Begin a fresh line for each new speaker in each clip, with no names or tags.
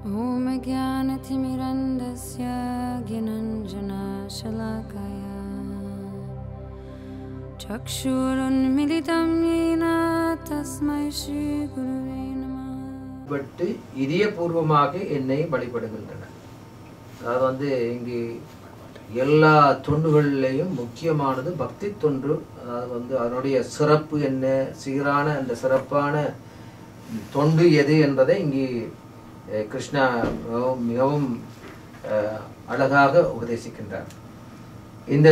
ॐ ज्ञानतिमिरन्दस्य ज्ञानञ्जनशलाकया चक्षुरुन्मिलितं येन तस्मै श्रीगुरुवे नमः
பட்டு இதயபூர்வமாக என்னை வழிபடுகின்றன அதாவது வந்து இங்கு எல்லா தொண்டுகளிலேயும் முக்கியமானது பக்தி தொண்டு அதாவது வந்து அதனுடைய சிறப்பு என்ன சீரான அந்த சிறப்பான தொண்டு எது என்பதை இங்கு அஹ், கிருஷ்ணா மிகவும் மிகவும் அஹ், அழகாக உபதேசிக்கின்றார் இந்த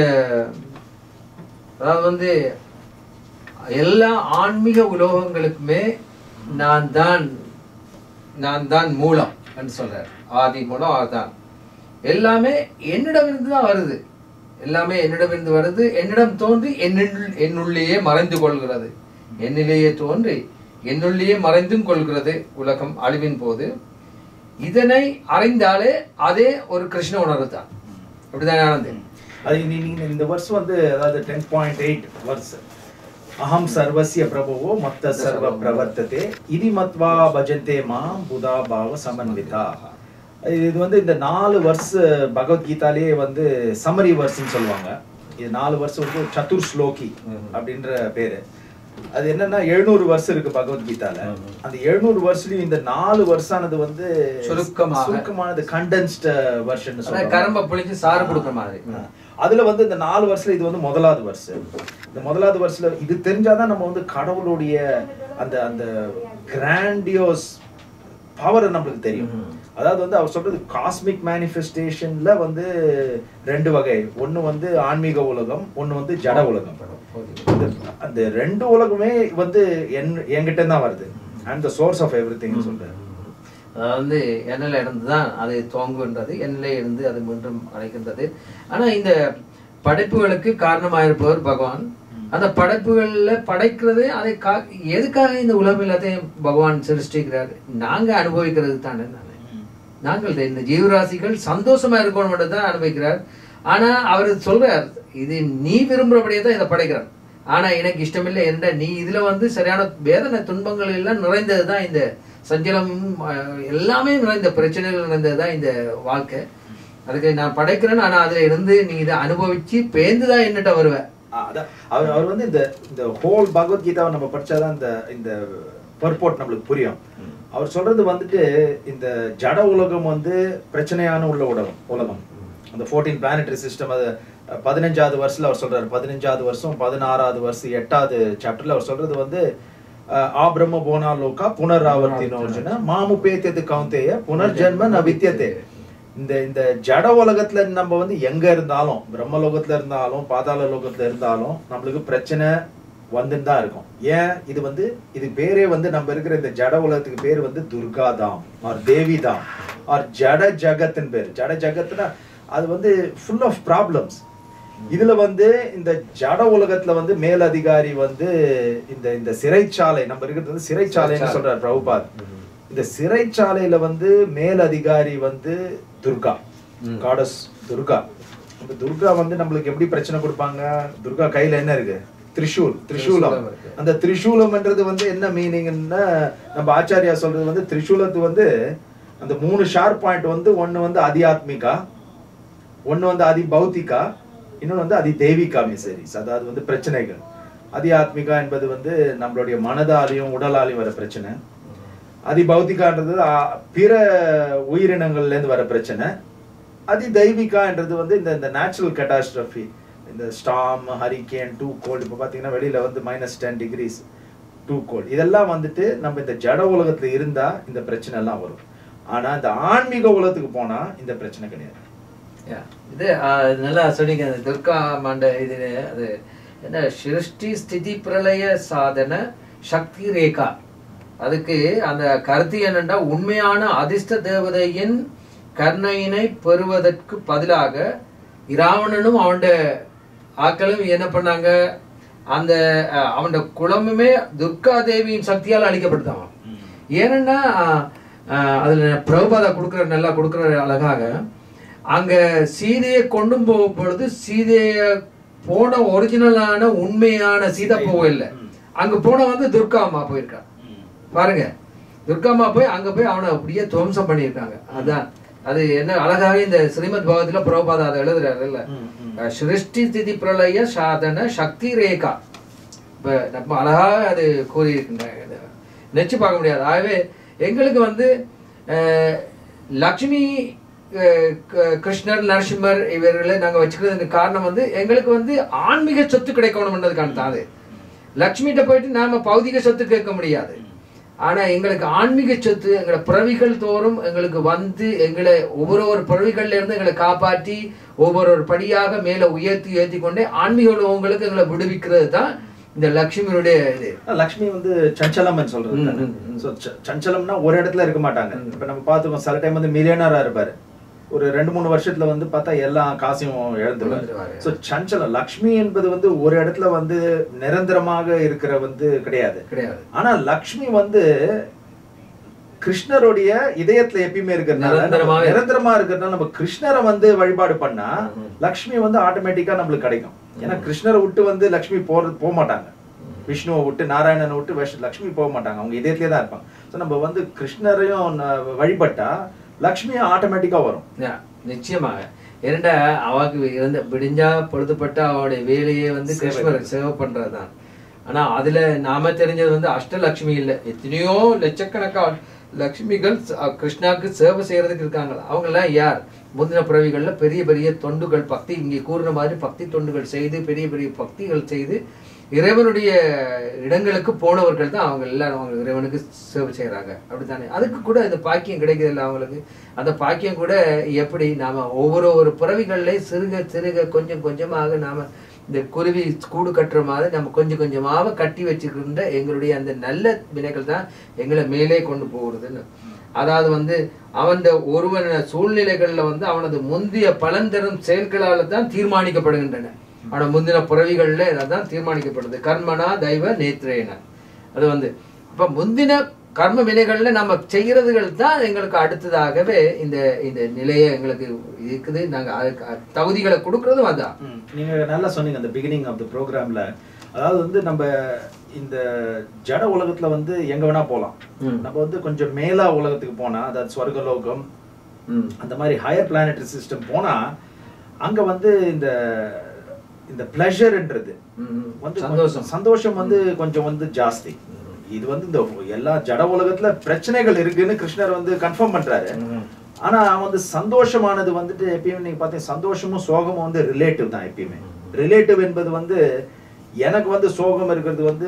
அதாவது வந்து எல்லா ஆன்மீக உலோகங்களுக்குமே நான் தான் நான் தான் மூலம் என்று சொல்றார் ஆதி மூலம் அதுதான் எல்லாமே என்னிடமிருந்து தான் வருது எல்லாமே என்னிடமிருந்து வருது என்னிடம் தோன்றி என்னுள் என்னுள்ளேயே மறைந்து கொள்கிறது என்னிலேயே தோன்றி என்னுள்ளேயே மறைந்தும் கொள்கிறது உலகம் அழிவின் போது இதனை அறிந்தாலே அதே ஒரு கிருஷ்ண உணர்வு தான் அப்படிதான் ஆனந்த்
அது நீ- நீங்க இந்த வருஷம் வந்து அதாவது டென் பாயிண்ட் எயிட் வருஷம் அகம் சர்வசிய பிரபுவோ மத்த சர்வ பிரவர்த்ததே இதி மத்வா பஜந்தே மாம் புதா பாவ சமன்விதா இது வந்து இந்த நாலு வருஷ பகவத்கீதாலேயே வந்து சமரி வருஷம்னு சொல்லுவாங்க இது நாலு வருஷம் வந்து சதுர் ஸ்லோகி அப்படின்ற பேரு அது என்னன்னா எழுநூறு வருஷம் இருக்கு பகவத்கீதால அந்த எழுநூறு வருஷத்துலயும் இந்த நாலு வருஷானது வந்து
சுருக்கமாக.
சுருக்கமானது கண்டென்ஸ்ட் வருஷன்
ஆனா கரும்பை புளிச்சு சாறு கொடுக்குற மாதிரி
அதுல வந்து இந்த நாலு வருஷத்துல இது வந்து முதலாவது வருஷம் இந்த முதலாவது வருஷத்துல இது தெரிஞ்சாதான் நம்ம வந்து கடவுளுடைய அந்த அந்த கிராண்டியோஸ் பவர் நம்மளுக்கு தெரியும் அதாவது வந்து அவர் சொல்றது காஸ்மிக் மேனிஃபெஸ்டேஷன்ல வந்து ரெண்டு வகை ஒண்ணு வந்து ஆன்மீக உலகம் ஒண்ணு வந்து ஜட உலகம் இந்த- அந்த ரெண்டு உலகமே வந்து என் என்கிட்ட தான் வருது and the source of everything சொல்றேன்
அதாவது வந்து எண்ணில் இருந்து தான் அது துவங்குகின்றது எண்ணிலே இருந்து அது மீண்டும் அழைக்கின்றது ஆனா இந்த படைப்புகளுக்கு காரணமாயிருப்பவர் பகவான் அந்த படைப்புகள்ல படைக்கிறது அதை கா எதுக்காக இந்த உலகம் எல்லாத்தையும் பகவான் சிருஷ்டிக்கிறார் நாங்க அனுபவிக்கிறது தானே நானே நாங்கள் தான் இந்த ஜீவராசிகள் சந்தோஷமா இருக்கணும் மட்டும் தான் அனுபவிக்கிறார் ஆனா அவர் சொல்றார் இது நீ விரும்புறபடியே தான் இதை படைக்கிறார் ஆனா எனக்கு இஷ்டமில்லை என்ற நீ இதுல வந்து சரியான வேதனை துன்பங்கள் எல்லாம் நிறைந்தது தான் இந்த சஞ்சலமும் அஹ், எல்லாமே நிறைந்த பிரச்சனைகள் நிறைந்தது தான் இந்த வாழ்க்கை அதுக்கு நான் படைக்கிறேன் ஆனா அதுல இருந்து நீ இதை அனுபவிச்சு பேந்து தான் என்னட்ட வருவ
ஆ, அதான் அவர் அவர் வந்து இந்த இந்த ஹோல் பகவத்கீதாவை நம்ம படிச்சாதான் இந்த இந்த பர்போர்ட் நம்மளுக்கு புரியும் அவர் சொல்றது வந்துட்டு இந்த ஜட உலகம் வந்து பிரச்சனையான உள்ள உலகம் உலகம் அந்த ஃபோர்டீன் பிளானட்டரி சிஸ்டம் அது அஹ், பதினஞ்சாவது வருஷத்துல அவர் சொல்றாரு பதினஞ்சாவது வருஷம் பதினாறாவது வருஷம் எட்டாவது சாப்டர்ல அவர் சொல்றது வந்து அஹ், ஆ பிரம்ம போனா லோகா புனராவர்த்தினோர்ஜுன மாமு பேத்தியது கவுந்தேய புனர்ஜென்ம நவித்தியதே இந்த இந்த ஜட உலகத்துல நம்ம வந்து எங்க இருந்தாலும் பிரம்ம லோகத்துல இருந்தாலும் பாதாள லோகத்துல இருந்தாலும் நம்மளுக்கு பிரச்சனை வந்துன்னு தான் இருக்கும் ஏன் இது வந்து இது பேரே வந்து நம்ம இருக்கிற இந்த ஜட உலகத்துக்கு பேர் வந்து துர்கா தாம் ஆர் தேவி தாம் ஆர் ஜட ஜகத்தின் பேர் ஜட ஜகத்னா அது வந்து ஃபுல் ஆஃப் ப்ராப்ளம்ஸ் இதுல வந்து இந்த ஜட உலகத்துல வந்து மேலதிகாரி வந்து இந்த இந்த சிறைச்சாலை நம்ம இருக்கிறது வந்து சிறைச்சாலைன்னு சொல்றாரு பிரபுபாத் இந்த சிறைச்சாலையில வந்து மேலதிகாரி வந்து துர்கா காடஸ் துர்கா இந்த துர்கா வந்து நம்மளுக்கு எப்படி பிரச்சனை கொடுப்பாங்க துர்கா கையில என்ன இருக்கு திரிசூல் திரிசூலம்
திரிசூலம் இருக்கு.
அந்த திரிசூலம்ன்றது வந்து என்ன மீனிங்னா நம்ம ஆச்சாரியா சொல்றது வந்து திரிசூலத்து வந்து அந்த மூணு ஷார்ப் பாயிண்ட் வந்து ஒண்ணு வந்து அதியாத்மிகா ஒண்ணு வந்து அதி பௌத்திகா இன்னொன்னு வந்து அதி தெய்வீகா மிசரிஸ் அதாவது வந்து பிரச்சனைகள் அதி ஆத்மிகா என்பது வந்து நம்மளுடைய மனதாலையும் உடலாலையும் வர பிரச்சனை அதி பௌத்திகான்றது ஆ, பிற உயிரினங்கள்ல இருந்து வர பிரச்சனை அதி தெய்வீகான்றது வந்து இந்த இந்த நேச்சுரல் கேட்டாஸ்ட்ரஃபி இந்த ஸ்டாம் ஹரிகேன் டூ கோல்டு இப்போ பார்த்தீங்கன்னா வெளியில வந்து minus ten degrees to cold இதெல்லாம் வந்துட்டு நம்ம இந்த ஜட உலகத்துல இருந்தா இந்த பிரச்சனை எல்லாம் வரும் ஆனா இந்த ஆன்மீக உலகத்துக்கு போனா இந்த பிரச்சனை கிடையாது
Yeah. இது ஆஹ், நல்லா சொன்னீங்க அந்த துர்கா மாண்ட இது அது என்ன சிருஷ்டி ஸ்திதி பிரளய சாதன சக்தி ரேகா அதுக்கு அந்த கருத்து என்னன்னா உண்மையான அதிர்ஷ்ட தேவதையின் கருணையினை பெறுவதற்கு பதிலாக இராவணனும் அவன் ஆக்களும் என்ன பண்ணாங்க அந்த அஹ், அவனோட குலமுமே துர்கா தேவியின் சக்தியால் அழிக்கப்படுதான் ஏன்னா அஹ், அதுல பிரபுபாதா கொடுக்குற நல்லா கொடுக்குற அழகாக அங்க சீதையை கொண்டு போகும் பொழுது சீதைய போன ஒரிஜினலான உண்மையான சீதை போகல அங்க போன வந்து துர்கா அம்மா போயிருக்கா பாருங்க துர்காமா போய் அங்க போய் அவனை அப்படியே துவம்சம் பண்ணியிருக்காங்க அதான் அது என்ன அழகாவே இந்த ஸ்ரீமத் பகவத்ல பிரபுபாதா அதை எழுதுறாரு இல்ல
ம், ம்.
சிருஷ்டி திதி பிரளய சாதன சக்தி ரேகா இப்ப நம்ம அழகா அது கூறியிருக்கின்றாங்க நெச்சு பார்க்க முடியாது ஆகவே எங்களுக்கு வந்து அஹ், லக்ஷ்மி அஹ், க- கிருஷ்ணர் நரசிம்மர் இவர்களை நாங்க வச்சுக்கிறதுக்கு காரணம் வந்து எங்களுக்கு வந்து ஆன்மீக சொத்து கிடைக்கணும்ன்றதுக்கான தான் அது லக்ஷ்மிகிட்ட போயிட்டு நாம பௌதிக சொத்து கேட்க முடியாது ஆனா எங்களுக்கு ஆன்மீக சொத்து எங்களை பிறவிகள் தோறும் எங்களுக்கு வந்து எங்களை ஒவ்வொரு ஒரு பிறவிகள்ல இருந்து எங்களை காப்பாற்றி ஒவ்வொரு ஒரு படியாக மேல உயர்த்தி உயர்த்தி கொண்டே ஆன்மீக உலகங்களுக்கு எங்களை விடுவிக்கிறது தான் இந்த லக்ஷ்மியினுடைய இது
லக்ஷ்மி வந்து சஞ்சலம்னு சொல்றது
ம்,
தானே.
ம், ம்.
So, ச- சஞ்சலம்னா ஒரு இடத்துல இருக்க மாட்டாங்க இப்ப நம்ம பார்த்துக்கோம் சில டைம் வந்து மில்லியனரா இருப்பாரு ஒரு ரெண்டு மூணு வருஷத்துல வந்து பார்த்தா எல்லா காசையும் இழந்துருவாரு
இழந்துருவாரு.
ஸோ சஞ்சலம் லக்ஷ்மி என்பது வந்து ஒரு இடத்துல வந்து நிரந்தரமாக இருக்கிற வந்து கிடையாது
கிடையாது
ஆனா லக்ஷ்மி வந்து கிருஷ்ணருடைய இதயத்துல எப்பயுமே இருக்கிறதுனால
நிரந்தரமாவே
நம்ம நிரந்தரமா இருக்கிறதுனால நம்ம கிருஷ்ணரை வந்து வழிபாடு பண்ணா லக்ஷ்மி வந்து ஆட்டோமேட்டிக்கா நம்மளுக்கு கிடைக்கும் ஏன்னா கிருஷ்ணரை விட்டு வந்து லக்ஷ்மி போறது போக மாட்டாங்க விஷ்ணுவை விட்டு நாராயணனை விட்டு விஷ்- லக்ஷ்மி போக மாட்டாங்க அவங்க இதயத்திலே தான் இருப்பாங்க ஸோ நம்ம வந்து கிருஷ்ணரையும் ந- வழிபட்டா லக்ஷ்மியும் ஆட்டோமேட்டிக்கா வரும்
யா, நிச்சயமாக இரண்டா அவாக்கு இருந்த விடிஞ்சா பொழுதுபட்டா அவளுடைய வேலையே வந்து
சேவை.
கிருஷ்ணர் சேவை பண்றதுதான் ஆனா அதுல நாம தெரிஞ்சது வந்து அஷ்டலட்சுமி இல்ல எத்தனையோ லட்சக்கணக்கா லட்சுமிகள் ச- அஹ் கிருஷ்ணாக்கு சேவை செய்யறதுக்கு இருக்காங்க அவங்க எல்லாம் யார் முந்தின பிறவிகள்ல பெரிய பெரிய தொண்டுகள் பக்தி இங்கே கூறின மாதிரி பக்தி தொண்டுகள் செய்து பெரிய பெரிய பக்திகள் செய்து இறைவனுடைய இடங்களுக்கு போனவர்கள் தான் அவங்க எல்லாரும் அவங்க இறைவனுக்கு சேவை செய்யறாங்க அப்படித்தானே அதுக்கு கூட இந்த பாக்கியம் கிடைக்குது இல்லை அவங்களுக்கு அந்த பாக்கியம் கூட எப்படி நாம ஒவ்வொரு ஒரு பிறவிகள்லையும் சிறுக சிறுக கொஞ்சம் கொஞ்சமாக நாம இந்த குருவி கூடு கட்டுற மாதிரி நம்ம கொஞ்சம் கொஞ்சமாக கட்டி வச்சுக்கின்ற எங்களுடைய அந்த நல்ல வினைகள் தான் எங்களை மேலே கொண்டு போகிறதுன்னு அதாவது வந்து அவன் ஒருவன சூழ்நிலைகள்ல வந்து அவனது முந்திய பலன் தரும் செயல்களால தான் தீர்மானிக்கப்படுகின்றன அவன முந்தின புறவிகள்ல இதான் தீர்மானிக்கப்படுது கர்மனா தெய்வ நேத்ரேன அது வந்து இப்ப முந்தின கர்ம வினைகள்ல நம்ம செய்யறதுகள் தான் எங்களுக்கு அடுத்ததாகவே இந்த இந்த நிலையை எங்களுக்கு இருக்குது நாங்க அதுக்கு தகுதிகளை கொடுக்கறதும் அதான்
ம். நீங்க நல்லா சொன்னீங்க அந்த பிகினிங் ஆஃப் த ப்ரோக்ராம்ல அதாவது வந்து நம்ம இந்த ஜட உலகத்துல வந்து எங்க வேணா போலாம்
ம்.
நம்ம வந்து கொஞ்சம் மேலா உலகத்துக்கு போனா அதாவது ஸ்வர்கலோகம்
ம்.
அந்த மாதிரி ஹையர் பிளானட்டரி சிஸ்டம் போனா அங்க வந்து இந்த இந்த பிளஷர்ன்றது
ம்.
வந்து
சந்தோஷம்
சந்தோஷம் வந்து கொஞ்சம் வந்து ஜாஸ்தி இது வந்து இந்த எல்லா ஜட உலகத்துல பிரச்சனைகள் இருக்குன்னு கிருஷ்ணர் வந்து கன்ஃபார்ம் பண்றாரு
ம்.
ஆனா வந்து சந்தோஷமானது வந்துட்டு எப்பயுமே நீங்க பார்த்தீங்க சந்தோஷமும் சோகமும் வந்து ரிலேட்டிவ் தான் எப்பயுமே ரிலேட்டிவ் என்பது வந்து எனக்கு வந்து சோகம் இருக்கிறது வந்து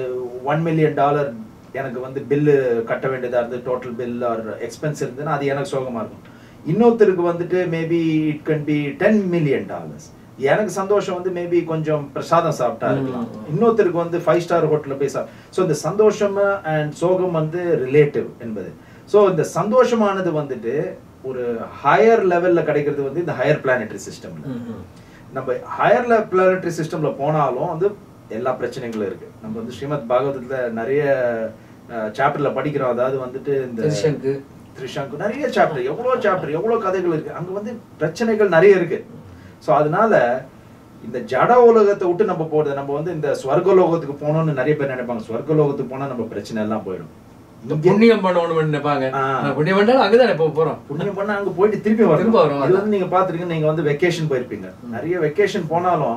ஒன் மில்லியன் டாலர் எனக்கு வந்து பில்லு கட்ட வேண்டியதா இருந்து டோட்டல் பில் ஆர் எக்ஸ்பென்ஸ் இருந்ததுன்னா அது எனக்கு சோகமா இருக்கும் இன்னொருத்தருக்கு வந்துட்டு maybe it can be ten million dollars எனக்கு சந்தோஷம் வந்து மேபி கொஞ்சம் பிரசாதம் சாப்பிட்டா இருக்கலாம்
ம்.
இன்னொருத்தருக்கு வந்து ஃபைவ் ஸ்டார் ஹோட்டல்ல போய் சாப் ஸோ இந்த சந்தோஷம் அண்ட் சோகம் வந்து ரிலேட்டிவ் என்பது ஸோ இந்த சந்தோஷமானது வந்துட்டு ஒரு ஹையர் லெவல்ல கிடைக்கிறது வந்து இந்த ஹையர் பிளானட்டரி சிஸ்டம்ல
ம். ம்.
நம்ம ஹையர் பிளானட்டரி சிஸ்டம்ல போனாலும் வந்து எல்லா பிரச்சனைகளும் இருக்கு நம்ம வந்து ஸ்ரீமத் பாகவதத்துல நிறைய சாப்டர்ல படிக்கிறோம் அதாவது வந்துட்டு இந்த
திருஷங்கு.
திரிஷங்கு நிறைய சாப்டர் எவ்வளவு சாப்டர் எவ்வளவு கதைகள் இருக்கு அங்க வந்து பிரச்சனைகள் நிறைய இருக்கு சோ அதனால இந்த ஜட உலகத்தை விட்டு நம்ம போறது நம்ம வந்து இந்த ஸ்வர்கலோகத்துக்கு போகணும்னு நிறைய பேர் நினைப்பாங்க ஸ்வர்கலோகத்துக்கு போனா நம்ம பிரச்சனை எல்லாம் போயிடும்
இந்த புண்ணியம் பண்ணணும்னு நினைப்பாங்க
ஆ.
ஆனா புண்ணியம் பண்ணாலும் அங்கதானே போக போறோம்
புண்ணியம் பண்ணா அங்க போயிட்டு திருப்பி வரும்
திரும்ப வரும்,
இது வந்து நீங்க பாத்துருக்கீங்க நீங்க வந்து வெக்கேஷன் போயிருப்பீங்க நிறைய வெக்கேஷன் போனாலும்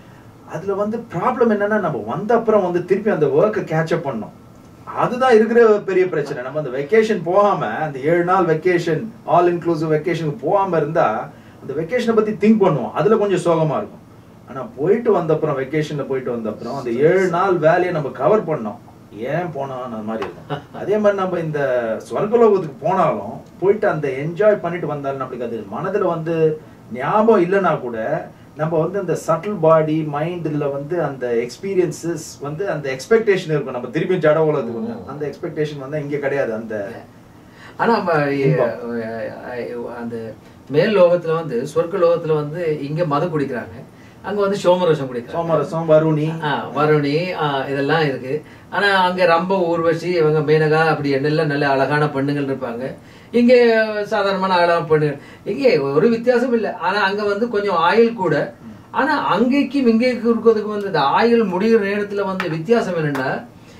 அதுல வந்து ப்ராப்ளம் என்னன்னா நம்ம வந்த அப்புறம் வந்து திருப்பி அந்த ஒர்க்கை கேட்ச் அப் பண்ணோம் அதுதான் இருக்கிற பெரிய பிரச்சனை நம்ம அந்த வெக்கேஷன் போகாம அந்த ஏழு நாள் வெக்கேஷன் ஆல் இன்க்ளூசிவ் வெக்கேஷனுக்கு போகாம இருந்தா அந்த வெக்கேஷனை பத்தி திங்க் பண்ணுவோம் அதுல கொஞ்சம் சோகமா இருக்கும் ஆனா போயிட்டு வந்த அப்புறம் வெக்கேஷன்ல போயிட்டு வந்த அப்புறம் அந்த ஏழு நாள் வேலையை நம்ம கவர் பண்ணோம் ஏன் போனோம் அந்த மாதிரி இருக்கும் அதே மாதிரி நம்ம இந்த ஸ்வர்கலோகத்துக்கு போனாலும் போயிட்டு அந்த என்ஜாய் பண்ணிட்டு வந்தாலும் நம்மளுக்கு அது மனதுல வந்து ஞாபகம் இல்லைன்னா கூட நம்ம வந்து அந்த சட்டில் பாடி மைண்ட்ல வந்து அந்த எக்ஸ்பீரியன்சஸ் வந்து அந்த எக்ஸ்பெக்டேஷன் இருக்கும் நம்ம திருப்பி ஜட உலகத்துக்கு வந்து. அந்த எக்ஸ்பெக்டேஷன் வந்து இங்க கிடையாது அந்த
ஆனா நம்ம
இன்பம்.
அஹ், அந்த மேல் லோகத்துல வந்து சொர்க்க லோகத்துல வந்து இங்க மதம் குடிக்கிறாங்க அங்க வந்து சோமரசம் குடிக்கிறாங்க
சோமரசம் வருணி
ஆ, வருணி ஆ, இதெல்லாம் இருக்கு ஆனா அங்க ரொம்ப ஊர்வசி இவங்க மேனகா அப்படி என்னெல்லாம் நல்ல அழகான பெண்ணுங்கள் இருப்பாங்க இங்க சாதாரணமான அழகான பெண்ணுகள் இங்கே ஒரு வித்தியாசம் இல்லை ஆனா அங்க வந்து கொஞ்சம் ஆயில் கூட ஆனா அங்கேக்கும் இங்கேக்கும் இருக்கிறதுக்கு வந்து இந்த ஆயில் முடிகிற நேரத்துல வந்து வித்தியாசம் என்னன்னா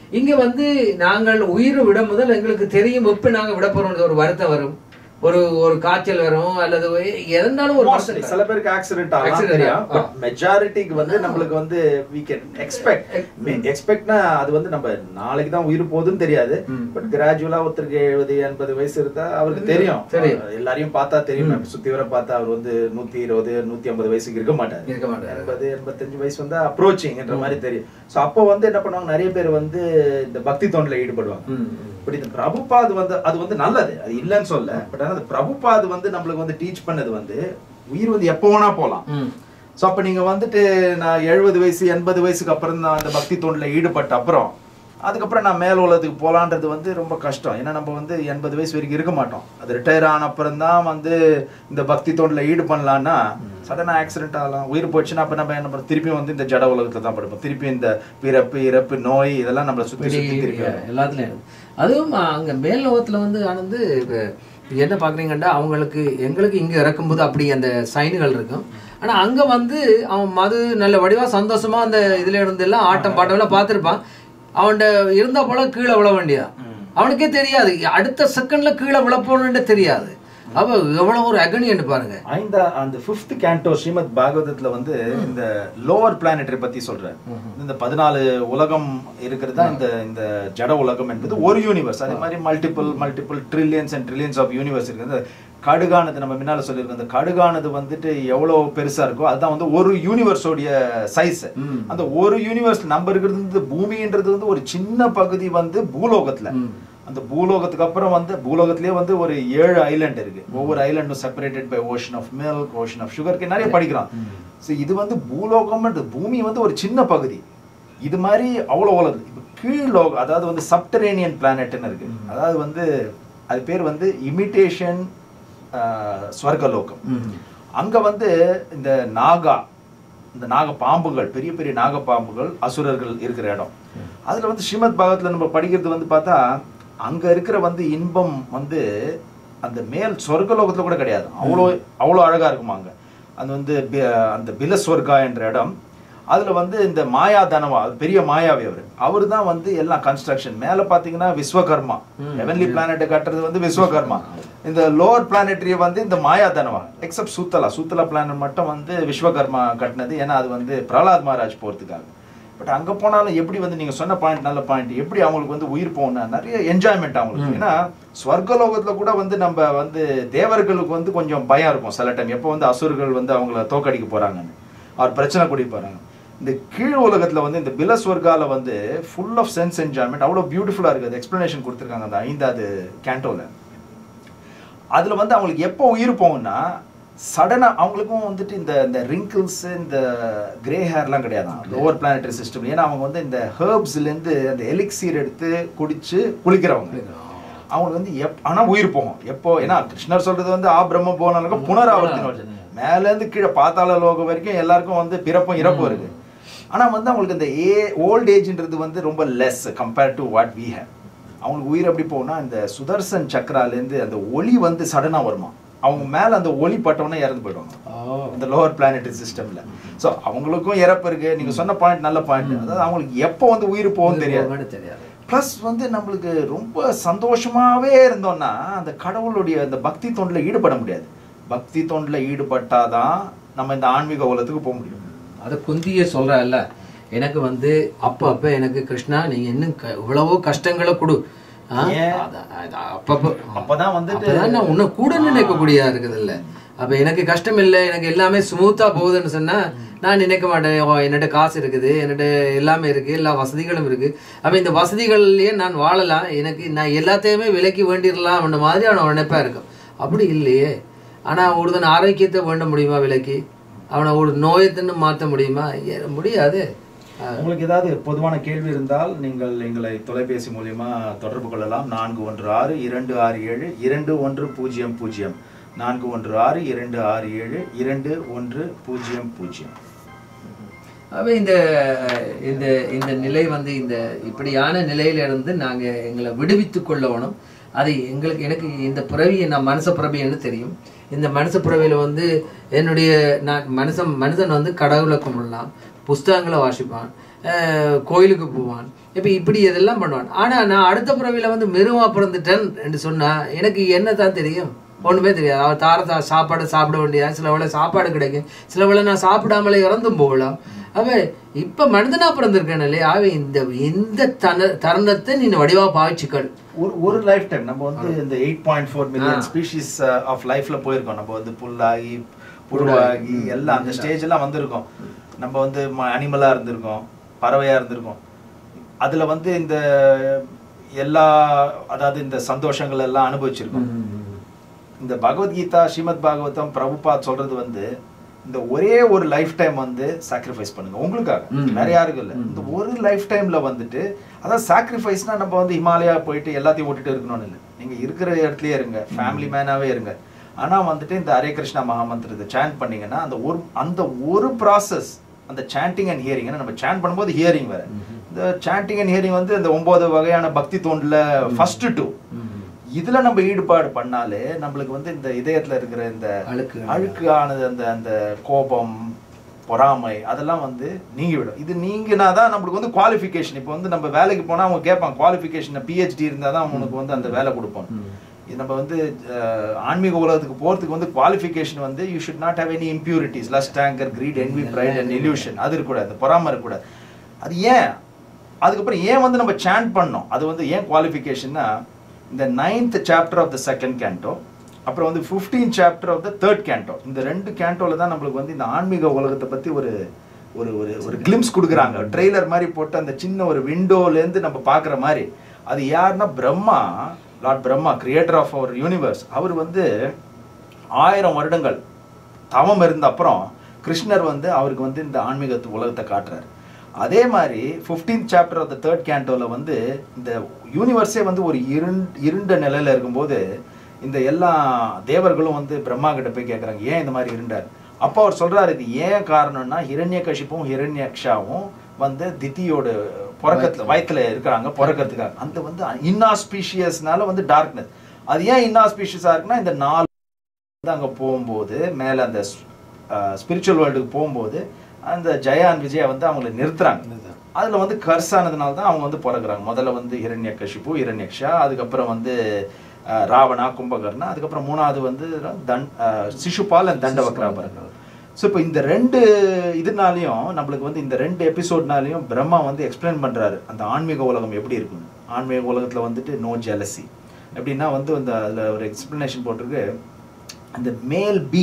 இங்க வந்து நாங்கள் உயிர் விட முதல் எங்களுக்கு தெரியும் எப்ப நாங்க விட போறோம் ஒரு வருத்தம் வரும் ஒரு ஒரு காய்ச்சல் வரும் அல்லது எதனாலும் ஒரு
Mostly,
வருத்தம்
சில பேருக்கு ஆக்சிடென்ட் ஆகலாம்
Accident
தெரியும்
ஆகும்.
பட் மெஜாரிட்டிக்கு வந்து நம்மளுக்கு வந்து we can expect எக்ஸ்பெக்ட்னா அது வந்து நம்ம நாளைக்கு தான் உயிர் போகுதுன்னு தெரியாது
ம்.
பட் கிராஜுவலா ஒருத்தருக்கு எழுபது எண்பது வயசு இருந்தா அவருக்கு தெரியும்
தெரியும்.
அஹ் எல்லாரையும் பார்த்தா தெரியும் இப்ப சுத்தி வர பார்த்தா அவர் வந்து நூத்தி இருபது நூத்தி ஐம்பது வயசுக்கு இருக்க மாட்டாரு
இருக்க மாட்டாரு.
எண்பது எண்பத்தஞ்சு வயசு வந்து அப்ரோச்சிங்ன்ற மாதிரி தெரியும் சோ அப்போ வந்து என்ன பண்ணுவாங்க நிறைய பேர் வந்து இந்த பக்தி தொண்டில் ஈடுபடுவாங்க
ம், ம்.
இப்படி இந்த பிரபுபாத் வந்து அது வந்து நல்லது அது இல்லைன்னு சொல்ல பட் ஆனா அந்த பிரபுபாத் வந்து நம்மளுக்கு வந்து டீச் பண்ணது வந்து உயிர் வந்து எப்போ வேணா போலாம்
ம்.
ஸோ அப்போ நீங்க வந்துட்டு நான் எழுபது வயசு எண்பது வயசுக்கு அப்புறம் தான் அந்த பக்தி தொண்டில் ஈடுபட்ட அப்புறம் அதுக்கப்புறம் நான் மேல் உலகத்துக்கு போகலான்றது வந்து ரொம்ப கஷ்டம் ஏன்னா நம்ம வந்து எண்பது வயசு வரைக்கும் இருக்க மாட்டோம் அது ரிட்டையர் ஆன அப்புறம் தான் வந்து இந்த பக்தி தொண்டில் ஈடு பண்ணலான்னா சடனாக ஆக்சிடென்ட் ஆகலாம் உயிர் போச்சுன்னா அப்போ நம்ம என்ன பண்ணுறோம் திருப்பி வந்து இந்த ஜட உலகத்தை தான் படுப்போம் திருப்பி இந்த பிறப்பு இறப்பு நோய் இதெல்லாம் நம்மளை சுற்றி சுற்றி திருப்பி வரும்.
எல்லாத்துலயும் இருக்கு. அதுவும் அங்க மேல் லோகத்துல வந்து ஆனந்து இப்ப என்ன பாக்குறீங்கன்னா அவங்களுக்கு எங்களுக்கு இங்க இறக்கும்போது அப்படி அந்த சைனுகள் இருக்கும் ஆனா அங்க வந்து அவன் மது நல்ல வடிவா சந்தோஷமா அந்த இதுல இருந்து எல்லாம் ஆட்டம் பாட்டம் எல்லாம் பார்த்திருப்பான் அவன்கிட்ட இருந்த போல கீழே விழ வேண்டியா அவனுக்கே தெரியாது அடுத்த செகண்ட்ல கீழே விழ போகணுன்னு தெரியாது அவ எவ்வளவு ஒரு அகனின்னு பாருங்க
ஐந்தா அந்த ஃபிஃப்த் கேண்டோ ஸ்ரீமத் பாகவதத்துல வந்து இந்த லோவர் பிளானட்டரி பத்தி சொல்றாரு இந்த பதினாலு உலகம் இருக்கிறது தான் இந்த இந்த ஜட உலகம் என்பது ஒரு யூனிவர்ஸ் அதே மாதிரி multiple multiple trillions and trillions of universe இருக்குது கடுகானது நம்ம முன்னால சொல்லியிருக்கோம் அந்த கடுகானது வந்துட்டு எவ்வளவு பெருசா இருக்கோ அதுதான் வந்து ஒரு யூனிவர்ஸோடைய சைஸ்
ம்.
அந்த ஒரு யூனிவர்ஸ் நம்ம இருக்கிறது வந்து பூமின்றது வந்து ஒரு சின்ன பகுதி வந்து பூலோகத்துல
ம்.
அந்த பூலோகத்துக்கு அப்புறம் வந்து பூலோகத்திலேயே வந்து ஒரு ஏழு ஐலண்ட் இருக்கு ஒவ்வொரு ஐலண்டும் separated by ocean of milk ocean of சுகருக்கு நிறைய படிக்கிறோம் ஸோ இது வந்து பூலோகம்ன்றது பூமி வந்து ஒரு சின்ன பகுதி இது மாதிரி அவ்வளோ உலகம் இப்போ கீழ் லோகம் அதாவது வந்து சப்டரேனியன் பிளானட்னு இருக்கு அதாவது வந்து அது பேர் வந்து இமிட்டேஷன் ஸ்வர்கலோகம்
ம்.
அங்க வந்து இந்த நாகா இந்த நாக பாம்புகள் பெரிய பெரிய நாக பாம்புகள் அசுரர்கள் இருக்கிற இடம் அதுல வந்து ஸ்ரீமத் பாகவத்துல நம்ம படிக்கிறது வந்து பார்த்தா அங்க இருக்கிற வந்து இன்பம் வந்து அந்த மேல் சொர்க்கலோகத்துல கூட கிடையாது அவ்வளோ அவ்வளோ அழகா இருக்குமா அங்க அது வந்து பி- அந்த பிலஸ்வர்கா என்ற இடம் அதுல வந்து இந்த மாயா தனவா அது பெரிய மாயாவி அவர் அவர் தான் வந்து எல்லாம் கன்ஸ்ட்ரக்ஷன் மேல பாத்தீங்கன்னா விஸ்வகர்மா ஹெவன்லி பிளானட்டை கட்டுறது வந்து விஸ்வகர்மா இந்த லோவர் பிளானட்டரிய வந்து இந்த மாயா தனவா எக்ஸப்ட் சூத்தலா சூத்தலா பிளானட் மட்டும் வந்து விஸ்வகர்மா கட்டினது ஏன்னா அது வந்து பிரகலாத் மகாராஜ் போறதுக்காக பட் அங்க போனாலும் எப்படி வந்து நீங்க சொன்ன பாயிண்ட் நல்ல பாயிண்ட் எப்படி அவங்களுக்கு வந்து உயிர் போகணும் நிறைய என்ஜாய்மெண்ட் அவங்களுக்கு ஏன்னா ஸ்வர்கலோகத்துல கூட வந்து நம்ம வந்து தேவர்களுக்கு வந்து கொஞ்சம் பயம் இருக்கும் சில டைம் எப்போ வந்து அசுரர்கள் வந்து அவங்கள தோக்கடிக்க போறாங்கன்னு அவர் பிரச்சனை கூடி போறாங்க இந்த கீழ் உலகத்துல வந்து இந்த பிலஸ்வர்கால வந்து ஃபுல் ஆஃப் சென்ஸ் என்ஜாய்மெண்ட் அவ்வளோ பியூட்டிஃபுல்லா இருக்கு அது எக்ஸ்பிளனேஷன் கொடுத்துருக்காங்க அந்த ஐந்தாவது கேண்டோல அதுல வந்து அவங்களுக்கு எப்போ உயிர் போகும்னா சடனா அவங்களுக்கும் வந்துட்டு இந்த இந்த ரிங்கிள்ஸ் இந்த கிரே ஹேர்லாம் கிடையாது லோவர் பிளானட்டரி சிஸ்டம் ஏன்னா அவங்க வந்து இந்த ஹேர்ப்ஸ்ல இருந்து அந்த எலிக்சீர் எடுத்து குடிச்சு குளிக்கிறவங்க அவங்களுக்கு வந்து எப் ஆனா உயிர் போகும் எப்போ ஏன்னா கிருஷ்ணர் சொல்றது வந்து ஆ பிரம்ம போனாலும் புனராவர்த்தி மேல இருந்து கீழே பாத்தாள லோகம் வரைக்கும் எல்லாருக்கும் வந்து பிறப்பும் இறப்பும் இருக்கு ஆனா வந்து அவங்களுக்கு இந்த ஏ ஓல்ட் ஏஜ்ன்றது வந்து ரொம்ப less compared to what we have அவங்களுக்கு உயிர் எப்படி போகும்னா இந்த சுதர்சன் சக்கராலேருந்து அந்த ஒளி வந்து சடனா வருமா அவங்க மேல அந்த ஒளி பட்டவொன்னே இறந்து போயிடுவாங்க இந்த லோவர் பிளானட்டரி சிஸ்டம்ல சோ அவங்களுக்கும் இறப்பு இருக்கு நீங்க சொன்ன பாயிண்ட் நல்ல பாயிண்ட் அதாவது அவங்களுக்கு எப்போ வந்து உயிர் போகும் தெரியாது
தெரியாது
ப்ளஸ் வந்து நம்மளுக்கு ரொம்ப சந்தோஷமாவே இருந்தோம்னா அந்த கடவுளுடைய அந்த பக்தி தொண்டில் ஈடுபட முடியாது பக்தி தொண்டில் ஈடுபட்டாதான் நம்ம இந்த ஆன்மீக உலகத்துக்கு போக முடியும்
அது குந்திய சொல்றல்ல எனக்கு வந்து அப்ப அப்ப எனக்கு கிருஷ்ணா நீங்க இன்னும் க- இவ்வளவோ கஷ்டங்களை கொடு ஆ?
ஏன்?
அத- அத அப்பப்ப
அப்பதான் வந்துட்டு
அப்பதான் நான் உன்னை கூட நினைக்கக்கூடியதா இருக்குது இல்ல அப்ப எனக்கு கஷ்டம் இல்லை எனக்கு எல்லாமே ஸ்மூத்தா போகுதுன்னு சொன்னா நான் நினைக்க மாட்டேன் ஓ என்னட்ட காசு இருக்குது என்னட்ட எல்லாமே இருக்கு எல்லா வசதிகளும் இருக்கு அப்ப இந்த வசதிகள்லயே நான் வாழலாம் எனக்கு நான் எல்லாத்தையுமே விலைக்கு வேண்டிடலாம் அந்த மாதிரி அவன் நினைப்பா இருக்கும் அப்படி இல்லையே ஆனா ஒருத்தன் ஆரோக்கியத்தை வேண்ட முடியுமா விலைக்கு அவனை ஒரு நோயத்தின்னு மாற்ற முடியுமா ஏ- முடியாது
உங்களுக்கு ஏதாவது பொதுவான கேள்வி இருந்தால் நீங்கள் எங்களை தொலைபேசி மூலியமா தொடர்பு கொள்ளலாம் நான்கு ஒன்று ஆறு இரண்டு ஆறு ஏழு இரண்டு ஒன்று பூஜ்ஜியம் பூஜ்ஜியம் நான்கு ஒன்று ஆறு இரண்டு ஆறு ஏழு இரண்டு ஒன்று பூஜ்ஜியம் பூஜ்ஜியம்
அப்ப இந்த இந்த இந்த நிலை வந்து இந்த இப்படியான நிலையில இருந்து நாங்க எங்களை விடுவித்து கொள்ளணும் அது எங்களுக்கு எனக்கு இந்த பிறவி நான் மனுஷ பிறவின்னு தெரியும் இந்த மனுஷ பிறவியில வந்து என்னுடைய நான் மனுஷன் மனுஷன் வந்து கடவுளை கும்பிடலாம் புஸ்தகங்களை வாசிப்பான் அஹ், கோயிலுக்கு போவான் இப்போ இப்படி இதெல்லாம் பண்ணுவான் ஆனா நான் அடுத்த பிறவியில வந்து மெருவா பிறந்துட்டேன் என்று சொன்னா எனக்கு என்ன தான் தெரியும் ஒண்ணுமே தெரியாது அவர் தார தா சாப்பாடு சாப்பிட வேண்டியதா சில வேளை சாப்பாடு கிடைக்கும் சில வேளை நான் சாப்பிடாமலே இறந்தும் போகலாம் அவ இப்ப மனிதனா பிறந்திருக்கேன் இல்லையா அவ இந்த இந்த தன தருணத்தை நீ வடிவா பாவிச்சுக்கள்
ஒரு ஒரு லைஃப் டைம் நம்ம வந்து இந்த eight point four million species of லைஃப்ல போயிருக்கோம் நம்ம வந்து புல்லாகி புழுவாகி எல்லாம் அந்த ஸ்டேஜ் எல்லாம் வந்திருக்கோம் நம்ம வந்து அனிமலா இருந்திருக்கோம் பறவையா இருந்திருக்கோம் அதுல வந்து இந்த எல்லா அதாவது இந்த சந்தோஷங்கள் எல்லாம் அனுபவிச்சிருக்கோம் இந்த பகவத்கீதா ஸ்ரீமத் பாகவதம் பிரபுபாத் சொல்றது வந்து இந்த ஒரே ஒரு லைஃப் டைம் வந்து சாக்ரிஃபைஸ் பண்ணுங்க உங்களுக்காக
ம்.
வேற யாருக்கும் இல்ல இந்த ஒரு லைஃப் டைம்ல வந்துட்டு அதான் சாக்ரிஃபைஸ்னா நம்ம வந்து ஹிமாலயா போயிட்டு எல்லாத்தையும் விட்டுட்டு இருக்கணும்னு இல்லை நீங்க இருக்கிற இடத்துலயே இருங்க ஃபேமிலி மேனாவே இருங்க ஆனா வந்துட்டு இந்த ஹரே கிருஷ்ணா மகாமந்திரத்தை சாண்ட் பண்ணீங்கன்னா அந்த ஒரு அந்த ஒரு ப்ராசஸ் அந்த சாண்டிங் அண்ட் ஹியரிங் நம்ம சாண்ட் பண்ணும்போது ஹியரிங் வேற இந்த சாண்டிங் அண்ட் ஹியரிங் வந்து இந்த ஒன்பது வகையான பக்தி தோண்டுல ஃபர்ஸ்ட் டூ இதுல நம்ம ஈடுபாடு பண்ணாலே நம்மளுக்கு வந்து இந்த இதயத்துல இருக்கிற இந்த
அழுக்கு.
அழுக்கு ஆனது அந்த அந்த கோபம் பொறாமை அதெல்லாம் வந்து நீங்கிவிடும் இது நீங்கினா தான் நம்மளுக்கு வந்து குவாலிஃபிகேஷன் இப்போ வந்து நம்ம வேலைக்கு போனா அவங்க கேட்பாங்க குவாலிஃபிகேஷன் பிஹெச்டி இருந்தா தான் அவனுக்கு வந்து அந்த வேலை கொடுப்போம் இது நம்ம வந்து அஹ், ஆன்மீக உலகத்துக்கு போறதுக்கு வந்து குவாலிஃபிகேஷன் வந்து you should not have any impurities lust anger greed envy pride and illusion அது இருக்கக்கூடாது பொறாம இருக்கக்கூடாது அது ஏன் அதுக்கப்புறம் ஏன் வந்து நம்ம சாண்ட் பண்ணோம் அது வந்து ஏன் குவாலிஃபிகேஷன்னா இந்த ninth chapter of the second canto அப்புறம் வந்து fifteen chapter of the third canto இந்த ரெண்டு கேண்டோல தான் நம்மளுக்கு வந்து இந்த ஆன்மீக உலகத்தை பத்தி ஒரு ஒரு ஒரு ஒரு கிளிம்ஸ் கொடுக்குறாங்க ட்ரெய்லர் மாதிரி போட்டு அந்த சின்ன ஒரு விண்டோல இருந்து நம்ம பார்க்குற மாதிரி அது யாருன்னா Brahma lord Brahma creator of அவர் யூனிவர்ஸ் அவர் வந்து ஆயிரம் வருடங்கள் தவம் இருந்த அப்புறம் கிருஷ்ணர் வந்து அவருக்கு வந்து இந்த ஆன்மீகத்து உலகத்தை காட்டுறாரு அதே மாதிரி 15th chapter of the third கேண்டோல வந்து இந்த யூனிவர்ஸே வந்து ஒரு இருண்ட இருண்ட நிலையில இருக்கும்போது இந்த எல்லா தேவர்களும் வந்து பிரம்மா கிட்ட போய் கேட்குறாங்க ஏன் இந்த மாதிரி இருண்டார் அப்போ அவர் சொல்றாரு இது ஏன் காரணம்னா ஹிரண்ய கஷிப்பும் ஹிரண்யக்ஷாவும் வந்து தித்தியோட பிறக்கத்துல வயத்துல இருக்கிறாங்க பிறக்கிறதுக்காக அந்த வந்து இன்னாஸ்பீஷியஸ்னால வந்து டார்க்னஸ் அது ஏன் இன்னாஸ்பீஷியஸா இருக்குன்னா இந்த நாலு வந்து அங்க போகும்போது மேல அந்த ஸ்பிரிச்சுவல் வேர்ல்டுக்கு போகும்போது அந்த ஜெயான் விஜயா வந்து அவங்களை நிறுத்துறாங்க அதுல வந்து கர்ஸ் ஆனதுனால தான் அவங்க வந்து பிறகுறாங்க முதல்ல வந்து ஹிரண்ய கஷிப்பு ஹிரண்யக்ஷா அதுக்கப்புறம் வந்து அஹ், ராவணா கும்பகர்ணா அதுக்கப்புறம் மூணாவது வந்து தன் அஹ், சிசுபால் and தண்டவக்ரா பிறகு ஸோ இப்போ இந்த ரெண்டு இதுனாலையும் நம்மளுக்கு வந்து இந்த ரெண்டு எபிசோட்னாலையும் பிரம்மா வந்து எக்ஸ்பிளைன் பண்றாரு அந்த ஆன்மீக உலகம் எப்படி இருக்கும் ஆன்மீக உலகத்துல வந்துட்டு நோ ஜெலசி எப்படின்னா வந்து அந்த அதுல ஒரு எக்ஸ்பிளனேஷன் போட்டிருக்கு அந்த மேல் பீ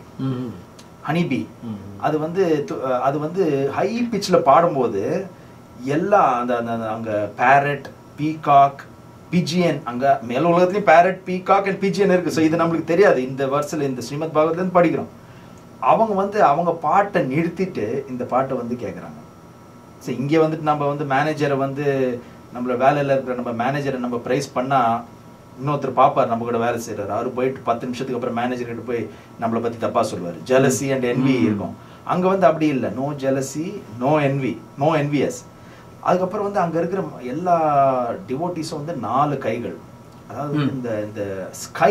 ஹனி பீ அது வந்து து- அது வந்து ஹை பிச்சில் பாடும்போது எல்லா அந்த அந்த அந்த அங்க பேரட் பீகாக் பிஜியன் அங்க மேல் உலகத்துலயும் பேரட் பீகாக் அண்ட் பிஜியன் இருக்கு ஸோ இது நம்மளுக்கு தெரியாது இந்த வருஷத்துல இந்த ஸ்ரீமத் பாகவத்ல இருந்து படிக்கிறோம் அவங்க வந்து அவங்க பாட்டை நிறுத்திட்டு இந்த பாட்டை வந்து கேட்குறாங்க ஸோ இங்கே வந்துட்டு நம்ம வந்து மேனேஜரை வந்து நம்மள வேலையில் இருக்கிற நம்ம மேனேஜரை நம்ம ப்ரைஸ் பண்ணா இன்னொருத்தர் பாப்பார் நம்ம கூட வேலை செய்கிறார் அவர் போயிட்டு பத்து நிமிஷத்துக்கு அப்புறம் மேனேஜர் கிட்ட போய் நம்மளை பற்றி தப்பாக சொல்லுவார் ஜெலசி அண்ட் envy இருக்கும் அங்கே வந்து அப்படி இல்லை no jealousy no envy no envious அதுக்கப்புறம் வந்து அங்கே இருக்கிற எல்லா டிவோட்டிஸும் வந்து நாலு கைகள் அதாவது
ம்.
இந்த இந்த ஸ்கை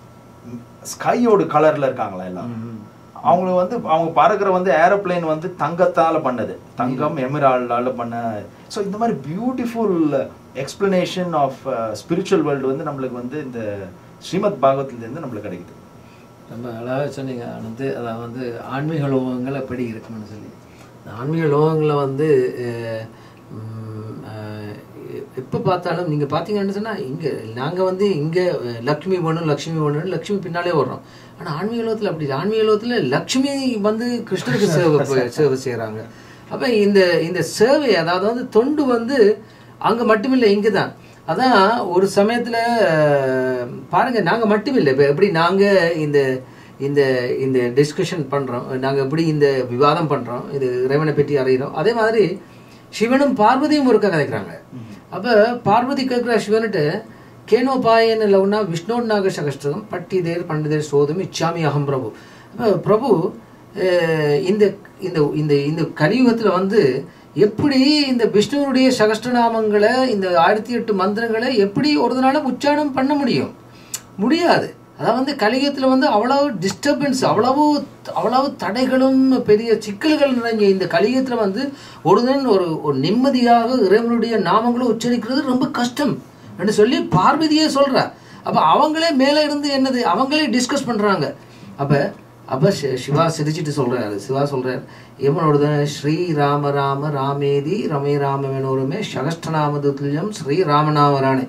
ஸ்கையோட கலர்ல இருக்காங்களா எல்லாம் அவங்களுக்கு வந்து அவங்க பறக்கிற வந்து ஏரோப்ளேன் வந்து தங்கத்தால பண்ணது தங்கம் எமிரால்டால பண்ண ஸோ இந்த மாதிரி beautiful explanation of spiritual world வந்து நம்மளுக்கு வந்து இந்த ஸ்ரீமத் பாகவத்லேருந்து நம்மளுக்கு கிடைக்குது
ரொம்ப அழகாக சொன்னீங்க வந்து அதான் வந்து ஆன்மீக லோகங்கள் எப்படி இருக்கும்னு சொல்லி இந்த ஆன்மீக லோகங்களை வந்து அஹ், உம், அஹ், எப்போ பார்த்தாலும் நீங்கள் பார்த்தீங்கன்னு சொன்னால் இங்கே நாங்கள் வந்து இங்கே லக்ஷ்மி வேணும் லக்ஷ்மி வேணும்னு லக்ஷ்மி பின்னாலே வர்றோம் ஆனால் ஆன்மீக லோகத்தில் அப்படி இல்லை. ஆன்மீக லோகத்தில் லக்ஷ்மி வந்து கிருஷ்ணருக்கு சேவை ப- சேவை செய்கிறாங்க அப்போ இந்த இந்த சேவை அதாவது வந்து தொண்டு வந்து அங்கே மட்டுமில்லை இங்கே தான் அதான் ஒரு சமயத்தில் பாருங்க நாங்கள் மட்டுமில்லை இப்போ எப்படி நாங்கள் இந்த இந்த இந்த டிஸ்கஷன் பண்ணுறோம் நாங்கள் எப்படி இந்த விவாதம் பண்ணுறோம் இது இறைவனை பற்றி அறிகிறோம் அதே மாதிரி சிவனும் பார்வதியும் ஒருக்கா கதைக்கிறாங்க அப்போ பார்வதி கேட்குற சிவன்ட்டு கேனோபாயன லவ்னா விஷ்ணோட் நாக சகஸ்திரம் பட்டிதேர் பண்டிதேர் சோதம் இச்சாமி அகம் பிரபு அப்போ பிரபு அஹ், இந்த இந்த இந்த இந்த கலியுகத்தில் வந்து எப்படி இந்த விஷ்ணுவனுடைய சகஸ்டநாமங்களை இந்த ஆயிரத்தி எட்டு மந்திரங்களை எப்படி ஒரு நாளும் உச்சாரணம் பண்ண முடியும் முடியாது அதாவது வந்து கலியுகத்தில் வந்து அவ்வளவு டிஸ்டர்பன்ஸ் அவ்வளவு அவ்வளவு தடைகளும் பெரிய சிக்கல்கள் நிறைஞ்ச இந்த கலியுகத்தில் வந்து ஒருதன் ஒரு ஒரு நிம்மதியாக இறைவனுடைய நாமங்களை உச்சரிக்கிறது ரொம்ப கஷ்டம் என்று சொல்லி பார்வதியே சொல்றா அப்போ அவங்களே மேலே இருந்து என்னது அவங்களே டிஸ்கஸ் பண்ணுறாங்க அப்போ அப்போ சிவா சிரிச்சிட்டு சொல்றாரு சிவா சொல்றாரு எவனோட ஸ்ரீ ராம ராம ராமேதி ரமே ராமவனோருமே சகஸ்டநாம துல்லியம் ஸ்ரீ ராமநாமரானே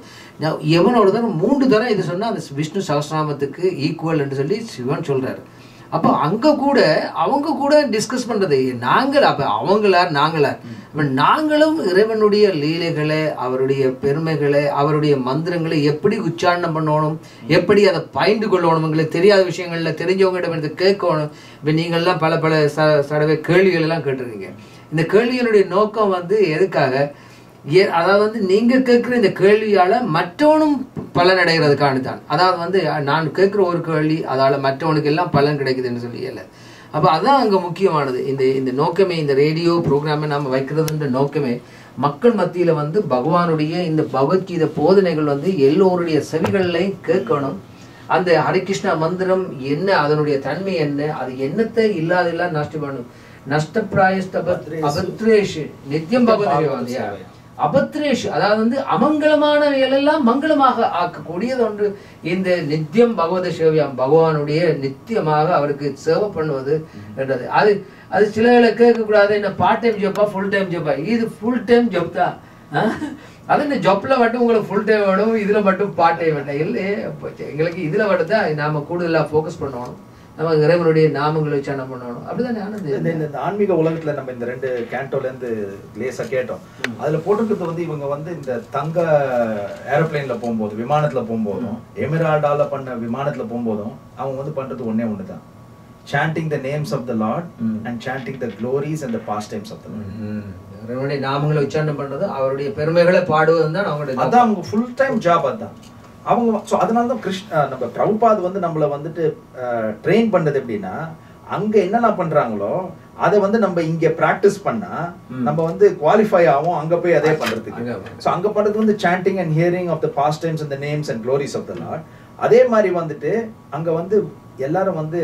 எவனோட மூன்று தரம் இது சொன்னா அந்த விஷ்ணு சகஸ்டநாமத்துக்கு ஈக்குவல் என்று சொல்லி சிவன் சொல்றாரு அப்போ அங்க கூட அவங்க கூட டிஸ்கஸ் பண்றது நாங்கள் அப்ப அவங்களா நாங்களா அப்ப நாங்களும் இறைவனுடைய லீலைகளை அவருடைய பெருமைகளை அவருடைய மந்திரங்களை எப்படி உச்சாரணம் பண்ணணும் எப்படி அதை பயந்து கொள்ளணும்ங்களை தெரியாத விஷயங்கள்ல தெரிஞ்சவங்ககிட்ட இருந்து கேட்கணும் இப்போ நீங்கள்லாம் பல பல ச சடவை கேள்விகள் எல்லாம் கேட்டிருக்கீங்க இந்த கேள்விகளுடைய நோக்கம் வந்து எதுக்காக ஏ- அதாவது வந்து நீங்க கேட்குற இந்த கேள்வியால மற்றவனும் பலன் அடைகிறதுக்கான தான் அதாவது வந்து நான் கேட்குற ஒரு கேள்வி அதால மற்றவனுக்கு எல்லாம் பலன் கிடைக்குதுன்னு சொல்லி இல்லை அப்போ அதான் அங்கே முக்கியமானது இந்த இந்த நோக்கமே இந்த ரேடியோ ப்ரோக்ராமை நம்ம வைக்கிறதுன்ற நோக்கமே மக்கள் மத்தியில வந்து பகவானுடைய இந்த பகவத்கீதை போதனைகள் வந்து எல்லோருடைய செவிகள்லையும் கேட்கணும் அந்த ஹரிகிருஷ்ணா மந்திரம் என்ன அதனுடைய தன்மை என்ன அது என்னத்தை இல்லாதெல்லாம் நஷ்டம் பண்ணும் நஷ்டப்பிராயஸ்த அபத்ரேஷ் நித்தியம் பகவத் அபத்ரேஷ் அதாவது வந்து அமங்கலமான எல்லாம் மங்களமாக ஆக்கக்கூடியது ஒன்று இந்த நித்தியம் பகவத சேவையாம் பகவானுடைய நித்தியமாக அவருக்கு சேவை பண்ணுவது என்றது அது அது சிலர்களை கேட்கக்கூடாது என்ன பார்ட் டைம் ஜாப்பா ஃபுல் டைம் ஜாப்பா இது ஃபுல் டைம் ஜாப் தான் ஆஹ்? அது இந்த ஜாப்ல மட்டும் உங்களுக்கு ஃபுல் டைம் வேணும் இதுல மட்டும் பார்ட் டைம் வேண்டாம் இல்லையே அப்போ எங்களுக்கு இதுல மட்டும் தான் நாம கூடுதலா ஃபோக்கஸ் பண்ணணும் நம்ம இறைவனுடைய நாமங்களை உச்சாரணம் பண்ணணும் அப்படிதானே
இந்த
ஆனந்த்
இந்த- இந்த ஆன்மீக உலகத்துல நம்ம இந்த ரெண்டு கேண்டோல இருந்து லேசா கேட்டோம் அதுல போட்டிருக்கிறது வந்து இவங்க வந்து இந்த தங்க ஏரோப்ளேன்ல போகும்போது விமானத்துல போகும்போதும் எமிரால்டால பண்ண விமானத்துல போகும்போதும் அவங்க வந்து பண்றது ஒண்ணே ஒண்ணுதான் chanting the names of the lord
ம்.
and chanting the glories and the pastimes of the lord
இறைவனுடைய நாமங்களை உச்சாரணம் பண்றது அவருடைய பெருமைகளை பாடுவது தான் அவங்களுடைய
அதான் அவங்க ஃபுல் டைம் ஜாப் அதான் அவங்க ஸோ அதனால தான் கிருஷ்ண நம்ம பிரபுபாத் வந்து நம்மளை வந்துட்டு ட்ரெயின் பண்ணது எப்படின்னா அங்க என்னெல்லாம் பண்றாங்களோ அதை வந்து நம்ம இங்க பிராக்டிஸ் பண்ணா
ம்.
நம்ம வந்து குவாலிஃபை ஆகும் அங்க போய் அதே பண்றதுக்கு
அங்க.
ஸோ அங்க பண்றது வந்து chanting and hearing of the past times and names and glories of the lord அதே மாதிரி வந்துட்டு அங்க வந்து எல்லாரும் வந்து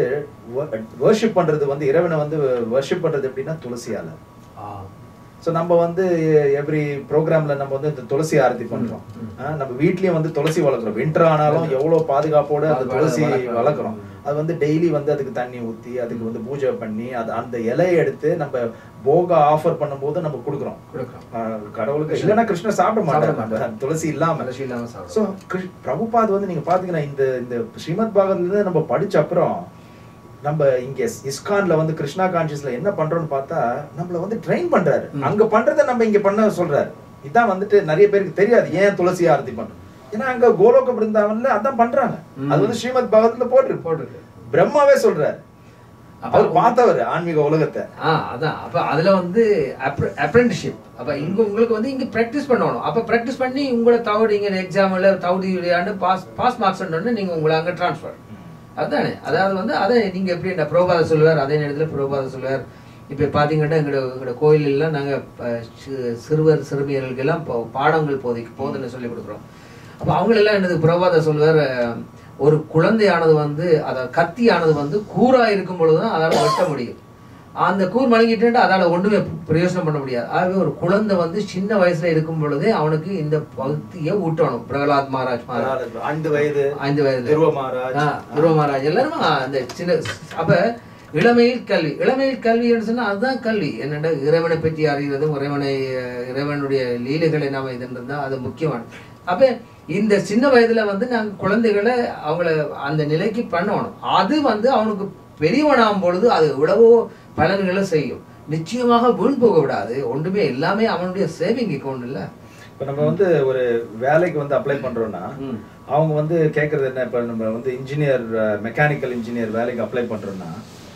வர்ஷிப் பண்றது வந்து இறைவனை வந்து வர்ஷிப் பண்றது எப்படின்னா துளசியால ஸோ நம்ம வந்து எவ்ரி ப்ரோக்ராம்ல நம்ம வந்து இந்த துளசி ஆரத்தி பண்றோம்
ம்.
ஆ, நம்ம வீட்லயே வந்து துளசி வளர்க்குறோம் வின்டர் ஆனாலும் எவ்வளவு பாதுகாப்போட அந்த
அது
துளசி
வளர்க்குறோம்.
வளர்க்குறோம் அது வந்து டெய்லி வந்து அதுக்கு தண்ணி ஊத்தி அதுக்கு வந்து பூஜை பண்ணி அது அந்த இலையை எடுத்து நம்ம போக ஆஃபர் பண்ணும்போது நம்ம கொடுக்குறோம்
கொடுக்குறோம்
ஆ, கடவுளுக்கு இல்லைன்னா கிருஷ்ணர் சாப்பிட
சாப்பிட
மாட்டாங்க
மாட்டார்.
அந்த துளசி இல்லாம
மலர்ச்சி இல்லாம சாப்பிடுறோம்.
ஸோ பிரபுபாத் வந்து நீங்க பாத்தீங்கன்னா இந்த இந்த ஸ்ரீமத் பாகவத்ல இருந்து நம்ம படிச்ச அப்புறம் நம்ம இங்க இஸ்கான்ல வந்து கிருஷ்ணா கான்சியஸ்ல என்ன பண்றோம்னு பார்த்தா நம்மள வந்து ட்ரெயின் பண்றாரு
ம்.
அங்க பண்றதை நம்ம இங்க பண்ண சொல்றாரு இதான் வந்துட்டு நிறைய பேருக்கு தெரியாது ஏன் துளசி ஆரத்தி பண்றோம் ஏன்னா அங்க கோலோக பிருந்தாவன்ல அதான் பண்றாங்க
ம்.
அது வந்து ஸ்ரீமத் பாகவத்ல போட்டிருக்கு
போட்டிருக்கு.
பிரம்மாவே சொல்றாரு
அப்ப
அவர் பார்த்தவர் ஆன்மீக உலகத்தை
ஆ அதான் அப்ப அதுல வந்து அப்ரெண்டிஷிப் அப்ப இங்க உங்களுக்கு வந்து இங்க பிராக்டிஸ் பண்ணணும் அப்ப பிராக்டிஸ் பண்ணி உங்களை தவறு இங்க எக்ஸாம்ல தவறு விளையாண்டு பாஸ் பாஸ் மார்க்ஸ் நீங்க உங்களை அங்க டிரான்ஸ்ஃபர் அதுதானே அதாவது வந்து அதை நீங்க எப்படி இந்த புரோபாத சொல்லுவார் அதே நேரத்துல புரோபாத சொல்லுவார் இப்ப பாத்தீங்கன்னா எங்களோட எங்களோட கோயிலெல்லாம் நாங்க அஹ், சி- சிறுவர் சிறுமியர்களுக்கு எல்லாம் பா- பாடங்கள் போதைக்கு போதனை சொல்லி கொடுக்குறோம் அப்ப அவங்களெல்லாம் என்னது புரோபாத சொல்லுவார் அஹ், ஒரு குழந்தையானது வந்து அத கத்தியானது வந்து கூரா இருக்கும் பொழுதுதான் அதால வெட்ட முடியும் அந்த கூர் மலங்கிட்டு அதால ஒண்ணுமே பிரயோஜனம் பண்ண முடியாது ஆகவே ஒரு குழந்தை வந்து சின்ன வயசுல இருக்கும் பொழுதே அவனுக்கு இந்த பக்தியை ஊட்டணும் பிரகலாத் மகாராஜ் மகாராஜ்
ஐந்து வயது
ஐந்து வயது
துருவ மகாராஜ்
ஆ, துருவ மகாராஜ் எல்லாரும் அந்த சின்ன அப்ப இளமையில் கல்வி இளமையில் கல்வின்னு சொன்னா அதுதான் கல்வி என்னடா இறைவனை பற்றி அறிகிறதும் இறைவனை அஹ், இறைவனுடைய லீலைகளை நாம இதுன்றது தான் அது முக்கியமானது அப்ப இந்த சின்ன வயதுல வந்து நாங்க குழந்தைகளை அவங்கள அந்த நிலைக்கு பண்ணணும் அது வந்து அவனுக்கு பெரியவனாகும் பொழுது அது எவ்வளவோ பலன்களை செய்யும் நிச்சயமாக வீண் போக விடாது ஒன்றுமே எல்லாமே அவனுடைய சேவிங் அக்கௌண்ட் இல்ல
இப்ப நம்ம வந்து ஒரு வேலைக்கு வந்து அப்ளை பண்றோம்னா
ம்.
அவங்க வந்து கேக்குறது என்ன இப்ப நம்ம வந்து இன்ஜினியர் மெக்கானிக்கல் இன்ஜினியர் வேலைக்கு அப்ளை பண்றோம்னா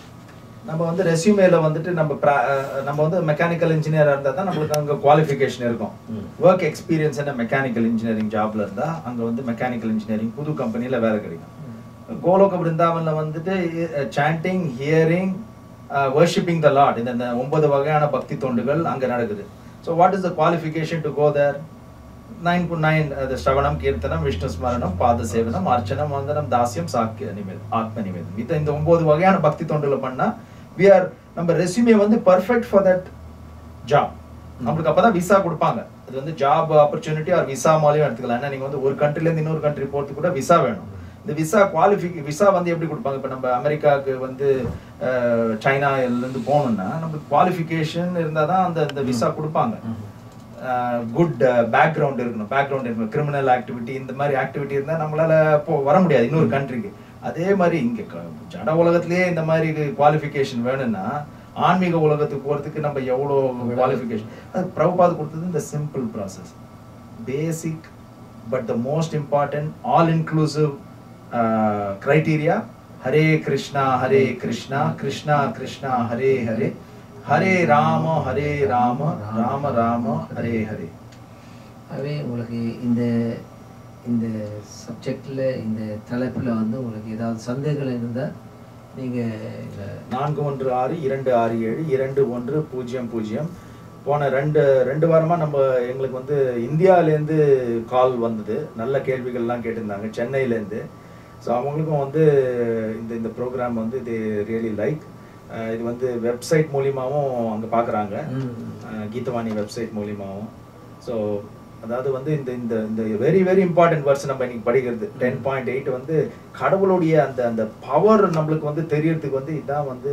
நம்ம வந்து ரெஸ்யூமேல வந்துட்டு நம்ம pra- அஹ் நம்ம வந்து மெக்கானிக்கல் இன்ஜினியரா இருந்தா தான் நம்மளுக்கு அங்க குவாலிஃபிகேஷன் இருக்கும்
ம்.
ஒர்க் எக்ஸ்பீரியன்ஸ் என்ன மெக்கானிக்கல் இன்ஜினியரிங் ஜாப்ல இருந்தா அங்க வந்து மெக்கானிக்கல் இன்ஜினியரிங் புது கம்பெனில வேலை கிடைக்கும் கோலோக பிருந்தாவன்ல வந்துட்டு chanting hearing worshipping the lord இந்த இந்த ஒன்பது வகையான பக்தி தொண்டுகள் அங்க நடக்குது so what is the qualification to go there nine to nine அது ஸ்ரவணம் கீர்த்தனம் விஷ்ணு ஸ்மரணம் பாத சேவனம் அர்ச்சனம் வந்தனம் தாசியம் சாக்கிய நிவேதம் ஆத்ம நிவேதம் இது இந்த ஒன்பது வகையான பக்தி தொண்டுல பண்ணா we are நம்ம ரெஸ்யூமே வந்து பர்ஃபெக்ட் ஃபார் தட் ஜாப் நம்மளுக்கு அப்பதான் விசா கொடுப்பாங்க அது வந்து ஜாப் ஆப்பர்ச்சுனிட்டி ஆர் விசா மூலியம் எடுத்துக்கலாம் ஏன்னா நீங்க வந்து ஒரு countryல இருந்து இன்னொரு கண்ட்ரி போறதுக்கு கூட விசா வேணும் இந்த விசா குவாலிஃபிகே விசா வந்து எப்படி கொடுப்பாங்க இப்போ நம்ம அமெரிக்காவுக்கு வந்து அஹ், சைனால இருந்து போகணும்னா நமக்கு குவாலிஃபிகேஷன் இருந்தால் தான் அந்த இந்த விசா கொடுப்பாங்க குட் பேக்ரவுண்ட் இருக்கணும் பேக்ரவுண்ட் இருக்கணும் கிரிமினல் ஆக்டிவிட்டி இந்த மாதிரி ஆக்டிவிட்டி இருந்தால் நம்மளால போ வர முடியாது இன்னொரு கண்ட்ரிக்கு அதே மாதிரி இங்கே ஜட உலகத்திலேயே இந்த மாதிரி குவாலிஃபிகேஷன் வேணும்னா ஆன்மீக உலகத்துக்கு போகிறதுக்கு நம்ம எவ்வளோ குவாலிஃபிகேஷன் அது பிரபுபாத் கொடுத்தது இந்த simple process basic but the most important all inclusive criteria Hare Krishna Hare Krishna Krishna Krishna Hare Hare Hare Rama Hare Rama Rama Rama Hare Hare
ஆகவே உங்களுக்கு இந்த இந்த சப்ஜெக்டில் இந்த தலைப்பில் வந்து உங்களுக்கு ஏதாவது சந்தேகங்கள் இருந்தால் நீங்கள்
நான்கு ஒன்று ஆறு இரண்டு ஆறு ஏழு இரண்டு ஒன்று பூஜ்ஜியம் பூஜ்ஜியம் போன ரெண்டு ரெண்டு வாரமா நம்ம எங்களுக்கு வந்து இந்தியாவிலேருந்து கால் வந்தது நல்ல கேள்விகள்லாம் கேட்டிருந்தாங்க சென்னையிலேருந்து ஸோ அவங்களுக்கும் வந்து இந்த இந்த ப்ரோக்ராம் வந்து இது ரியலி லைக் இது வந்து வெப்சைட் மூலியமாகவும் அங்கே பார்க்குறாங்க கீதவாணி வெப்சைட் மூலியமாகவும் ஸோ அதாவது வந்து இந்த இந்த இந்த வெரி வெரி இம்பார்ட்டன்ட் வேர்ட்ஸ் நம்ம இன்னைக்கு படிக்கிறது டென் பாயிண்ட் எயிட் வந்து கடவுளுடைய அந்த அந்த பவர் நம்மளுக்கு வந்து தெரியறதுக்கு வந்து இதான் வந்து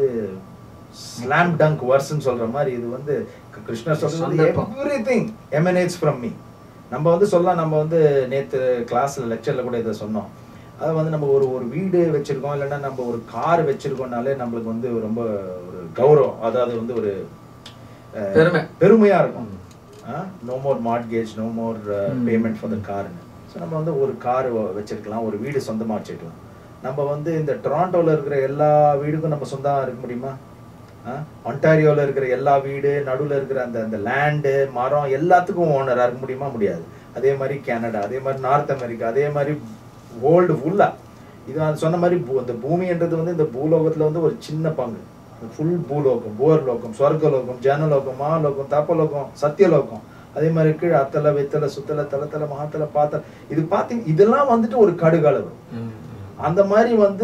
ஸ்லாம் டங்க் வர்ஸ்ன்னு சொல்ற மாதிரி இது வந்து க- கிருஷ்ணர் சொல்றது
சந்தர்ப்பம்.
Everything emanates from me நம்ம வந்து சொல்லலாம் நம்ம வந்து நேத்து கிளாஸ்ல லெக்சர்ல கூட இதை சொன்னோம் அது வந்து நம்ம ஒரு ஒரு வீடு வச்சிருக்கோம் இல்லைன்னா நம்ம ஒரு கார் வச்சிருக்கோம்னாலே நம்மளுக்கு வந்து ரொம்ப ஒரு கௌரவம் அதாவது வந்து ஒரு அஹ்,
பெருமை.
பெருமையா இருக்கும் no more mortgage no more payment for the கார்னு ஸோ நம்ம வந்து ஒரு கார் வச்சிருக்கலாம் ஒரு வீடு சொந்தமா வச்சிருக்கலாம் நம்ம வந்து இந்த டொராண்டோல இருக்கிற எல்லா வீடுக்கும் நம்ம சொந்தமா இருக்க முடியுமா ஒன்டாரியோல இருக்கிற எல்லா வீடு நடுவுல இருக்கிற அந்த அந்த லேண்டு மரம் எல்லாத்துக்கும் ஓனரா இருக்க முடியுமா முடியாது அதே மாதிரி கனடா அதே மாதிரி நார்த் அமெரிக்கா அதே மாதிரி வேர்ல்டு ஃபுல்லா இது நான் சொன்ன மாதிரி பூ- இந்த பூமின்றது வந்து இந்த பூலோகத்துல வந்து ஒரு சின்ன பங்கு ஃபுல் பூலோகம் போர்லோகம் சொர்க்கலோகம் ஜனலோகம் மாலோகம் தப்பலோகம் சத்தியலோகம் அதே மாதிரி கீழே அத்தலை வெத்தலை சுத்தலை தலத்தலை மகத்தலை பாத்தலை இது பார்த்தீங்க இதெல்லாம் வந்துட்டு ஒரு கடுகளவு அந்த மாதிரி வந்து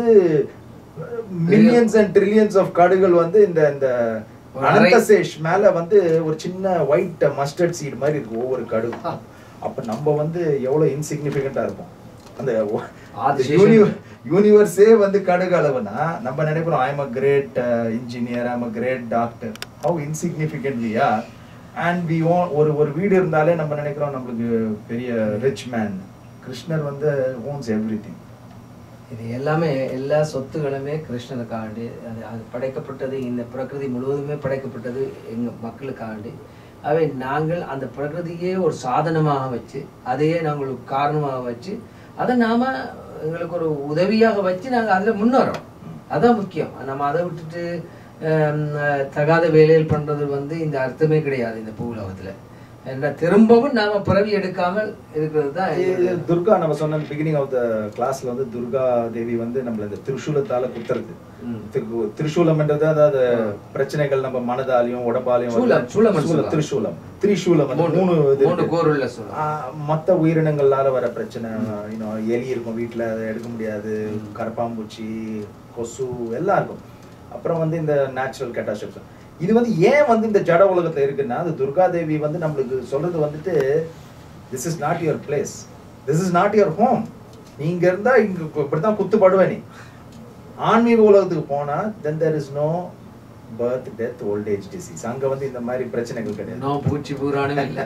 மில்லியன்ஸ் அண்ட் ட்ரில்லியன்ஸ் ஆஃப் காடுகள் வந்து இந்த இந்த
ஒரு அறை.
அனந்தசேஷ் மேல வந்து ஒரு சின்ன ஒயிட் மஸ்டர்ட் சீட் மாதிரி இருக்கு ஒவ்வொரு கடுகு
ஆ.
அப்ப நம்ம வந்து எவ்வளவு இன்சிக்னிபிகண்டா இருப்போம் அந்த
ஆதிசேஷன்.
யூனிவர்ஸே வந்து கடுகு அளவுனா நம்ம நினைக்கிறோம் I am a great engineer I'm a great doctor how insignificant we are and we ஒரு ஒரு வீடு இருந்தாலே நம்ம நினைக்கிறோம் நம்மளுக்கு பெரிய ரிச் மேன் கிருஷ்ணர் வந்து ஓன்ஸ் எவ்ரி திங்
இது எல்லாமே எல்லா சொத்துகளுமே கிருஷ்ணனுக்காண்டி அது அது படைக்கப்பட்டது இந்த பிரகிருதி முழுவதுமே படைக்கப்பட்டது எங்க மக்களுக்காண்டி அவை நாங்கள் அந்த பிரகிருதியே ஒரு சாதனமாக வச்சு அதையே நாங்கள் ஒரு காரணமாக வச்சு அதை நாம எங்களுக்கு ஒரு உதவியாக வச்சு நாங்கள் அதில் முன்னேறோம் அதான் முக்கியம் நம்ம அதை விட்டுட்டு ஹம், தகாத வேலையில் பண்றது வந்து இந்த அர்த்தமே கிடையாது இந்த பூலோகத்துல ஏன்னா திரும்பவும் நாம பிறவி எடுக்காமல் இருக்கிறது தான்
இது துர்கா நம்ம சொன்ன பிகினிங் ஆஃப் த கிளாஸ்ல வந்து துர்கா தேவி வந்து நம்மள இந்த திரிசூலத்தால குத்துறது
ம்.
திரு- திரிசூலம்ன்றது அதாவது பிரச்சனைகள் நம்ம மனதாலையும் உடம்பாலையும் வருது.
சூலம், சூலம்னு
சூலம்,
சொல்லுவாங்க.
திரிசூலம் திரிசூலம் வந்து
மூணு-
மூணு இது
மூணு
இருக்கு.
கோருள்ள சொல்லலாம்
ஆஹ் மத்த உயிரினங்களால வர பிரச்சனை இன்னும் எலி இருக்கும் வீட்ல அதை எடுக்க முடியாது கரப்பாம்பூச்சி கொசு எல்லாம் இருக்கும் அப்புறம் வந்து இந்த நேச்சுரல் கேட்டாஸ்ட்ரப்ஸ் இது வந்து ஏன் வந்து இந்த ஜட உலகத்துல இருக்குன்னா அது துர்கா தேவி வந்து நம்மளுக்கு சொல்றது வந்துட்டு this is not your place this is not your home நீங்க இருந்தா இங்க கு- இப்படித்தான் குத்துப்படுவே நீ ஆன்மீக உலகத்துக்கு போனா then there is no birth death old age disease அங்க வந்து இந்த மாதிரி பிரச்சனைகள் கிடையாது
நோ பூச்சி பூரானும் இல்லை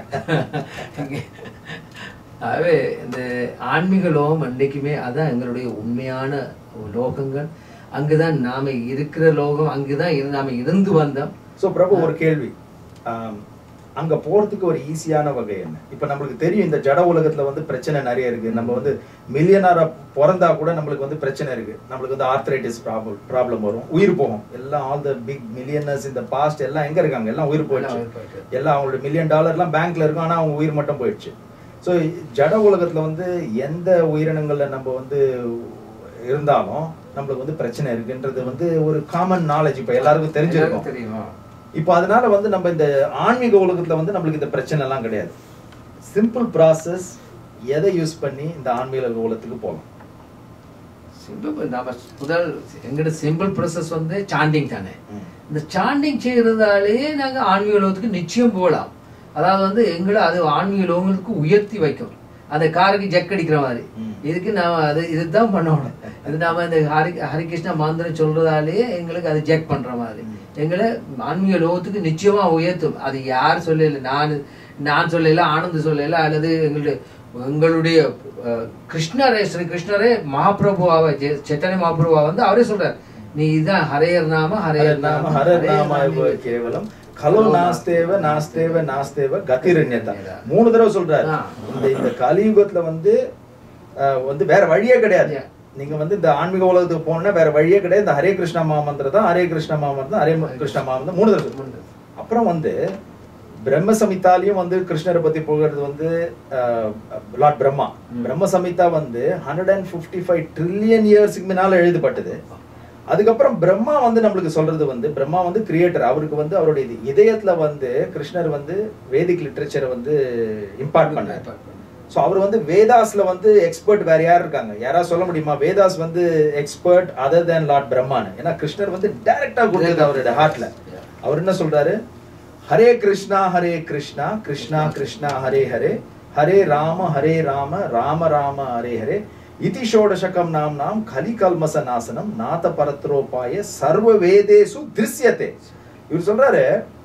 ஆகவே இந்த ஆன்மீக லோகம் அன்றைக்குமே அதான் எங்களுடைய உண்மையான லோகங்கள் அங்குதான் நாம இருக்கிற லோகம் அங்குதான் இரு- நாம இருந்து வந்தோம்
சோ பிரபு ஒரு கேள்வி ஆம், அங்க போறதுக்கு ஒரு ஈஸியான வகை என்ன இப்ப நம்மளுக்கு தெரியும் இந்த ஜட உலகத்துல வந்து பிரச்சனை நிறைய இருக்கு நம்ம வந்து மில்லியனரா பிறந்தா கூட நம்மளுக்கு வந்து பிரச்சனை இருக்கு நம்மளுக்கு வந்து ஆர்த்ரைட்டிஸ் ப்ராப்ளம் ப்ராப்ளம் வரும் உயிர் போகும் எல்லாம் ஆல் த பிக் மில்லியனர்ஸ் இந்த பாஸ்ட் எல்லாம் எங்க இருக்காங்க எல்லாம் உயிர்
எல்லாம்
போயிடுச்சு
உயிர் போயிட்டு.
எல்லாம் அவங்களோட மில்லியன் டாலர்லாம் பேங்க்ல இருக்கும் ஆனா அவங்க உயிர் மட்டும் போயிடுச்சு ஸோ ஜட உலகத்துல வந்து எந்த உயிரினங்கள்ல நம்ம வந்து இருந்தாலும் நம்மளுக்கு வந்து பிரச்சனை இருக்குன்றது வந்து ஒரு காமன் நாலேஜ் இப்ப எல்லாருக்கும் தெரிஞ்சிருக்கும்
எல்லாருக்கும் தெரியுமா
இப்போ அதனால வந்து நம்ம இந்த ஆன்மீக உலகத்துல வந்து நம்மளுக்கு இந்த பிரச்சனை எல்லாம் கிடையாது சிம்பிள் ப்ராசஸ் எதை யூஸ் பண்ணி இந்த ஆன்மீக கோலத்துக்கு போகலாம்
சிம்பிள் நம்ம முதல் எங்கிட்ட சிம்பிள் ப்ராசஸ் வந்து சாண்டிங் தானே
ம்.
இந்த சாண்டிங் செய்யறதாலே நாங்க ஆன்மீக லோகத்துக்கு நிச்சயம் போகலாம் அதாவது வந்து எங்களை அது ஆன்மீக லோகத்துக்கு உயர்த்தி வைக்கும் அந்த காருக்கு ஜெக் அடிக்கிற மாதிரி
ம்.
இதுக்கு நாம அது இதுதான் பண்ணணும் இது நாம இந்த ஹரி ஹரிகிருஷ்ணா மந்திரம் சொல்றதாலே எங்களுக்கு அது ஜெக் பண்ற மாதிரி எங்களை ஆன்மீக லோகத்துக்கு நிச்சயமா உயர்த்தும் அது யார் சொல்லல நான் நான் சொல்லல ஆனந்த் சொல்லல அல்லது எங்களுடைய எங்களுடைய அஹ், கிருஷ்ணரே ஸ்ரீ கிருஷ்ணரே மகாபிரபுவாவை ஜெ- சைத்தன்ய மகாபிரபுவா வந்து அவரே சொல்றார் நீ இதுதான் ஹரேர் நாம ஹரேர் நாம
நாம ஹரர் நாம கேவலம் கலோ நாஸ்தேவ நாஸ்தேவ நாஸ்தேவ கதிரண்யதா மூணு தடவை சொல்றாரு
ஆ.
இந்த இந்த கலியுகத்துல வந்து அஹ், வந்து வேற வழியே கிடையாது
Yeah.
நீங்க வந்து இந்த ஆன்மீக உலகத்துக்கு போனா வேற வழியே கிடையாது இந்த ஹரே கிருஷ்ணா மாமந்திரம் தான் ஹரே கிருஷ்ணா மாமந்திரம் தான் ஹரே கிருஷ்ணா மாமந்திரம் மூணு தடவை சொல்றாரு. அப்புறம் வந்து பிரம்ம சமிதாலையும் வந்து கிருஷ்ணரை பத்தி புகழ்றது வந்து லார்ட் பிரம்மா பிரம்ம சமிதா வந்து hundred and fifty five trillion இயர்ஸ்க்கு முன்னால எழுதப்பட்டது அதுக்கப்புறம் பிரம்மா வந்து நம்மளுக்கு சொல்றது வந்து பிரம்மா வந்து கிரியேட்டர் அவருக்கு வந்து அவருடைய இது இதயத்துல வந்து கிருஷ்ணர் வந்து வேதிக் லிட்ரேச்சரை வந்து இம்பார்ட் பண்ணார் ஸோ அவர் வந்து வேதாஸ்ல வந்து எக்ஸ்பர்ட் வேற யார் இருக்காங்க யாராவது சொல்ல முடியுமா வேதாஸ் வந்து எக்ஸ்பர்ட் அதர் தேன் லார்ட் பிரம்மான்னு ஏன்னா கிருஷ்ணர் வந்து டைரக்டா கொடுத்தது அவருடைய ஹார்ட்ல அவர் என்ன சொல்றாரு ஹரே கிருஷ்ணா ஹரே கிருஷ்ணா கிருஷ்ணா கிருஷ்ணா ஹரே ஹரே ஹரே ராம ஹரே ராம ராம ராம ஹரே ஹரே இதி ஷோடசகம் நாம் நாம் கலி கல்மச நாசனம் நாத பரத்ரோபாய சர்வ வேதேசு திருஷ்யத்தே இவர் சொல்றாரு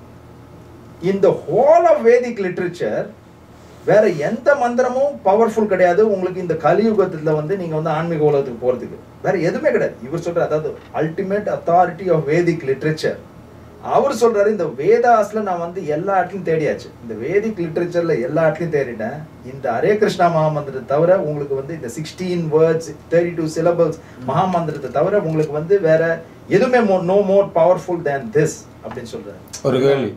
இந்த ஹோல் ஆஃப் வேதிக் லிட்ரேச்சர் வேற எந்த மந்திரமும் பவர்ஃபுல் கிடையாது உங்களுக்கு இந்த கலியுகத்துல வந்து நீங்க வந்து ஆன்மீக உலகத்துக்கு போறதுக்கு வேற எதுவுமே கிடையாது இவர் சொல்ற அதாவது ultimate authority of Vedic literature அவர் சொல்றாரு இந்த வேதாஸ்ல நான் வந்து எல்லா இடத்துலயும் தேடியாச்சு இந்த வேதிக் லிட்ரேச்சர்ல எல்லா இடத்துலயும் தேடிட்டேன் இந்த ஹரே கிருஷ்ணா மகாமந்திரத்தை தவிர உங்களுக்கு வந்து இந்த sixteen words thirty two syllables மகாமந்திரத்தை தவிர உங்களுக்கு வந்து வேற எதுவுமே no more powerful than this அப்படின்னு சொல்றாரு
ஒரு கேள்வி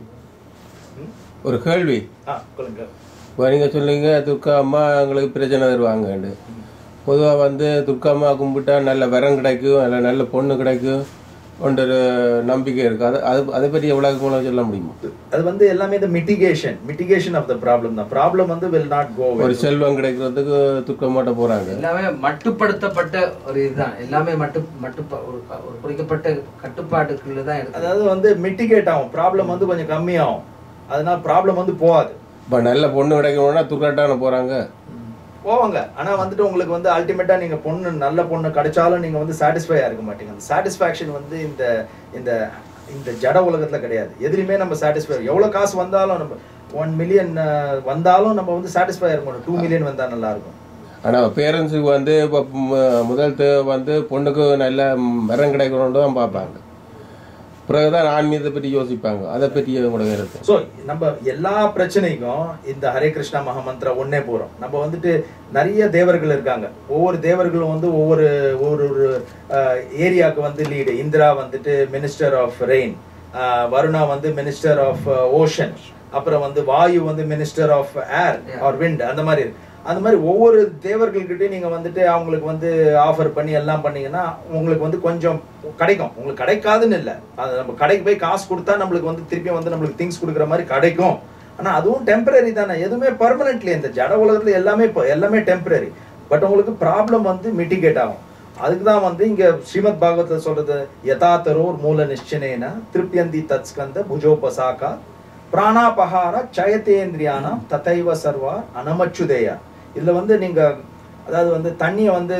ம்?
ஒரு கேள்வி
ஆ சொல்லுங்க
இப்போ நீங்கள் சொல்லுங்க துர்கா அம்மா எங்களுக்கு பிரச்சனை தருவாங்கன்னு பொதுவாக வந்து துர்கா அம்மா கும்பிட்டா நல்ல வரம் கிடைக்கும் நல்ல நல்ல பொண்ணு கிடைக்கும் ஒன்று ஒரு நம்பிக்கை இருக்கு அது அது அதை பற்றி எவ்வளவு மூலம் சொல்ல முடியுமா
அது வந்து எல்லாமே இந்த mitigation mitigation of the problem தான் ப்ராப்ளம் வந்து வில் நாட் கோ
ஒரு செல்வம் கிடைக்கிறதுக்கு துர்கா அம்மாட்ட போறாங்க
எல்லாமே மட்டுப்படுத்தப்பட்ட ஒரு இதுதான் எல்லாமே மட்டு மட்டு ஒரு ஒரு குறிக்கப்பட்ட கட்டுப்பாட்டுக்குள்ள தான் இருக்கு
அதாவது வந்து மிட்டிகேட் ஆகும் ப்ராப்ளம் வந்து கொஞ்சம் கம்மியாகும் அதனால ப்ராப்ளம் வந்து போகாது
இப்போ நல்ல பொண்ணு கிடைக்கணும்னா துர்காட்டான போறாங்க
போவாங்க ஆனா வந்துட்டு உங்களுக்கு வந்து அல்டிமேட்டா நீங்க பொண்ணு நல்ல பொண்ணு கிடைச்சாலும் நீங்க வந்து சாட்டிஸ்ஃபையா இருக்க மாட்டீங்க அந்த சாட்டிஸ்ஃபேக்ஷன் வந்து இந்த இந்த இந்த ஜட உலகத்துல கிடையாது எதுலையுமே நம்ம சாட்டிஸ்ஃபை எவ்வளவு காசு வந்தாலும் நம்ம ஒன் மில்லியன் வந்தாலும் நம்ம வந்து சாட்டிஸ்ஃபை இருக்க மாட்டோம் டூ மில்லியன் வந்தா நல்லா இருக்கும்
ஆனால் பேரண்ட்ஸுக்கு வந்து இப்போ ம- முதல் தேவை வந்து பொண்ணுக்கு நல்ல மரம் கிடைக்கணும்னு தான் பார்ப்பாங்க பிறகுதான் ஆன்மீகத்தை பற்றி யோசிப்பாங்க அதை பற்றி உங்களோட கருத்து
ஸோ நம்ம எல்லா பிரச்சனைக்கும் இந்த ஹரே கிருஷ்ணா மகாமந்திரம் ஒன்னே போறோம் நம்ம வந்துட்டு நிறைய தேவர்கள் இருக்காங்க ஒவ்வொரு தேவர்களும் வந்து ஒவ்வொரு ஒவ்வொரு ஒரு ஏரியாவுக்கு வந்து லீடு இந்திரா வந்துட்டு மினிஸ்டர் ஆஃப் ரெயின் வருணா வந்து மினிஸ்டர் ஆஃப் ஓஷன் அப்புறம் வந்து வாயு வந்து minister of air or wind அந்த மாதிரி இருக்கு அந்த மாதிரி ஒவ்வொரு தேவர்கள்கிட்டயும் நீங்க வந்துட்டு அவங்களுக்கு வந்து ஆஃபர் பண்ணி எல்லாம் பண்ணீங்கன்னா உங்களுக்கு வந்து கொஞ்சம் கிடைக்கும் உங்களுக்கு கிடைக்காதுன்னு இல்லை அது நம்ம கடைக்கு போய் காசு கொடுத்தா நம்மளுக்கு வந்து திருப்பி வந்து நம்மளுக்கு திங்ஸ் கொடுக்குற மாதிரி கிடைக்கும் ஆனா அதுவும் டெம்பரரி தானே எதுவுமே பர்மனெண்ட்லி இந்த ஜட உலகத்துல எல்லாமே இப்போ எல்லாமே டெம்பரரி பட் உங்களுக்கு ப்ராப்ளம் வந்து மிட்டிகேட் ஆகும் அதுக்கு தான் வந்து இங்க ஸ்ரீமத் பாகவத்துல சொல்றது யதாத்தரோர் மூல நிச்சயன திருப்தியந்தி தத்ஸ்கந்த புஜோபசாக்கா பிராணாபகார சயத்தேந்திரியானம் ததைவ சர்வா அனமச்சுதேயா இதுல வந்து நீங்க அதாவது வந்து தண்ணியை வந்து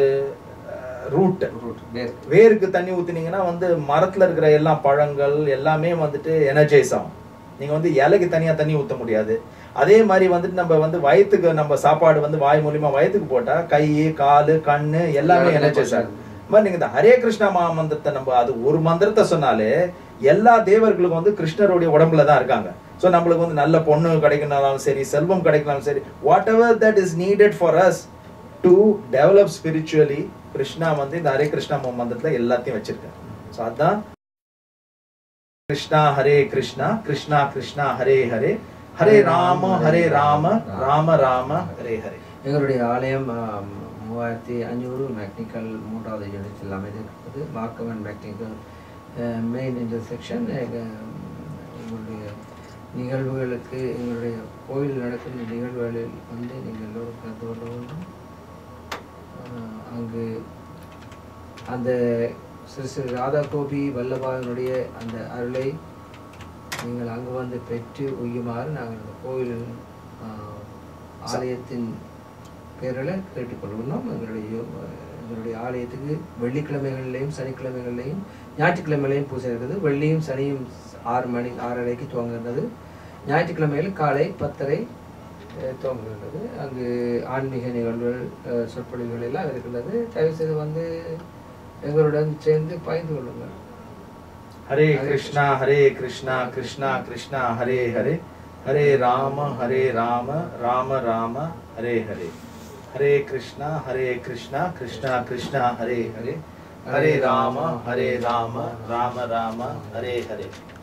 ரூட்
Root, வேர்.
வேருக்கு தண்ணி ஊத்துனீங்கன்னா வந்து மரத்துல இருக்கிற எல்லா பழங்கள் எல்லாமே வந்துட்டு எனர்ஜைஸ் ஆகும் நீங்க வந்து இலைக்கு தனியா தண்ணி ஊத்த முடியாது அதே மாதிரி வந்துட்டு நம்ம வந்து வயிற்றுக்கு நம்ம சாப்பாடு வந்து வாய் மூலியமா வயிற்றுக்கு போட்டா கை காலு கண்ணு எல்லாமே எனர்ஜைஸ் ஆகும் இந்த மாதிரி நீங்க இந்த ஹரே கிருஷ்ணா மந்திரத்தை நம்ம அது ஒரு மந்திரத்தை சொன்னாலே எல்லா தேவர்களுக்கும் வந்து கிருஷ்ணருடைய உடம்புல தான் இருக்காங்க ஸோ நம்மளுக்கு வந்து நல்ல பொண்ணு கிடைக்கணும்னாலும் சரி செல்வம் கிடைக்கனாலும் சரி whatever that is needed for us to develop spiritually Krishna வந்து இந்த ஹரே கிருஷ்ணா மந்திரத்துல எல்லாத்தையும் வச்சிருக்காரு ஸோ அதான் கிருஷ்ணா ஹரே கிருஷ்ணா கிருஷ்ணா கிருஷ்ணா ஹரே ஹரே ஹரே ராம ஹரே ராம ராம ராம ஹரே ஹரே
எங்களுடைய ஆலயம் ஆம், மூவாயிரத்தி அஞ்சூறு மெக்னிக்கல் மூன்றாவது யூனிட்டில் அமைந்திருக்கிறது Markham and mechanical main intersection எங்களுடைய நிகழ்வுகளுக்கு எங்களுடைய கோயில் நடக்கின்ற நிகழ்வுகளில் வந்து நீங்கள் எல்லோரும் கலந்து கொள்ள வேண்டும் ஆஹ் அங்கு அந்த ஸ்ரீ ஸ்ரீ ராதா கோபி வல்லபாவினுடைய அந்த அருளை நீங்கள் அங்கு வந்து பெற்று உய்யுமாறு நாங்கள் அந்த கோயில் ஆஹ், ஆலயத்தின் பேரில் கேட்டுக்கொள்கிறோம் எங்களுடைய எங்களுடைய ஆலயத்துக்கு வெள்ளிக்கிழமைகள்லையும் சனிக்கிழமைகள்லையும் ஞாயிற்றுக்கிழமையிலையும் பூஜை இருக்குது வெள்ளியும் சனியும் ஆறு மணி ஆறரைக்கு துவங்குகிறது ஞாயிற்றுக்கிழமையில் காலை பத்தரை அஹ், துவங்குகின்றது அங்கு ஆன்மீக நிகழ்வுகள் அஹ், சொற்பொழிவுகள் எல்லாம் இருக்கின்றது தயவுசெய்து வந்து எங்களுடன் சேர்ந்து பயந்து கொள்ளுங்கள்
हरे कृष्णा हरे कृष्णा कृष्णा कृष्णा हरे हरे हरे राम हरे राम राम राम हरे हरे हरे कृष्णा हरे कृष्णा कृष्णा कृष्णा हरे हरे हरे राम हरे राम राम राम हरे हरे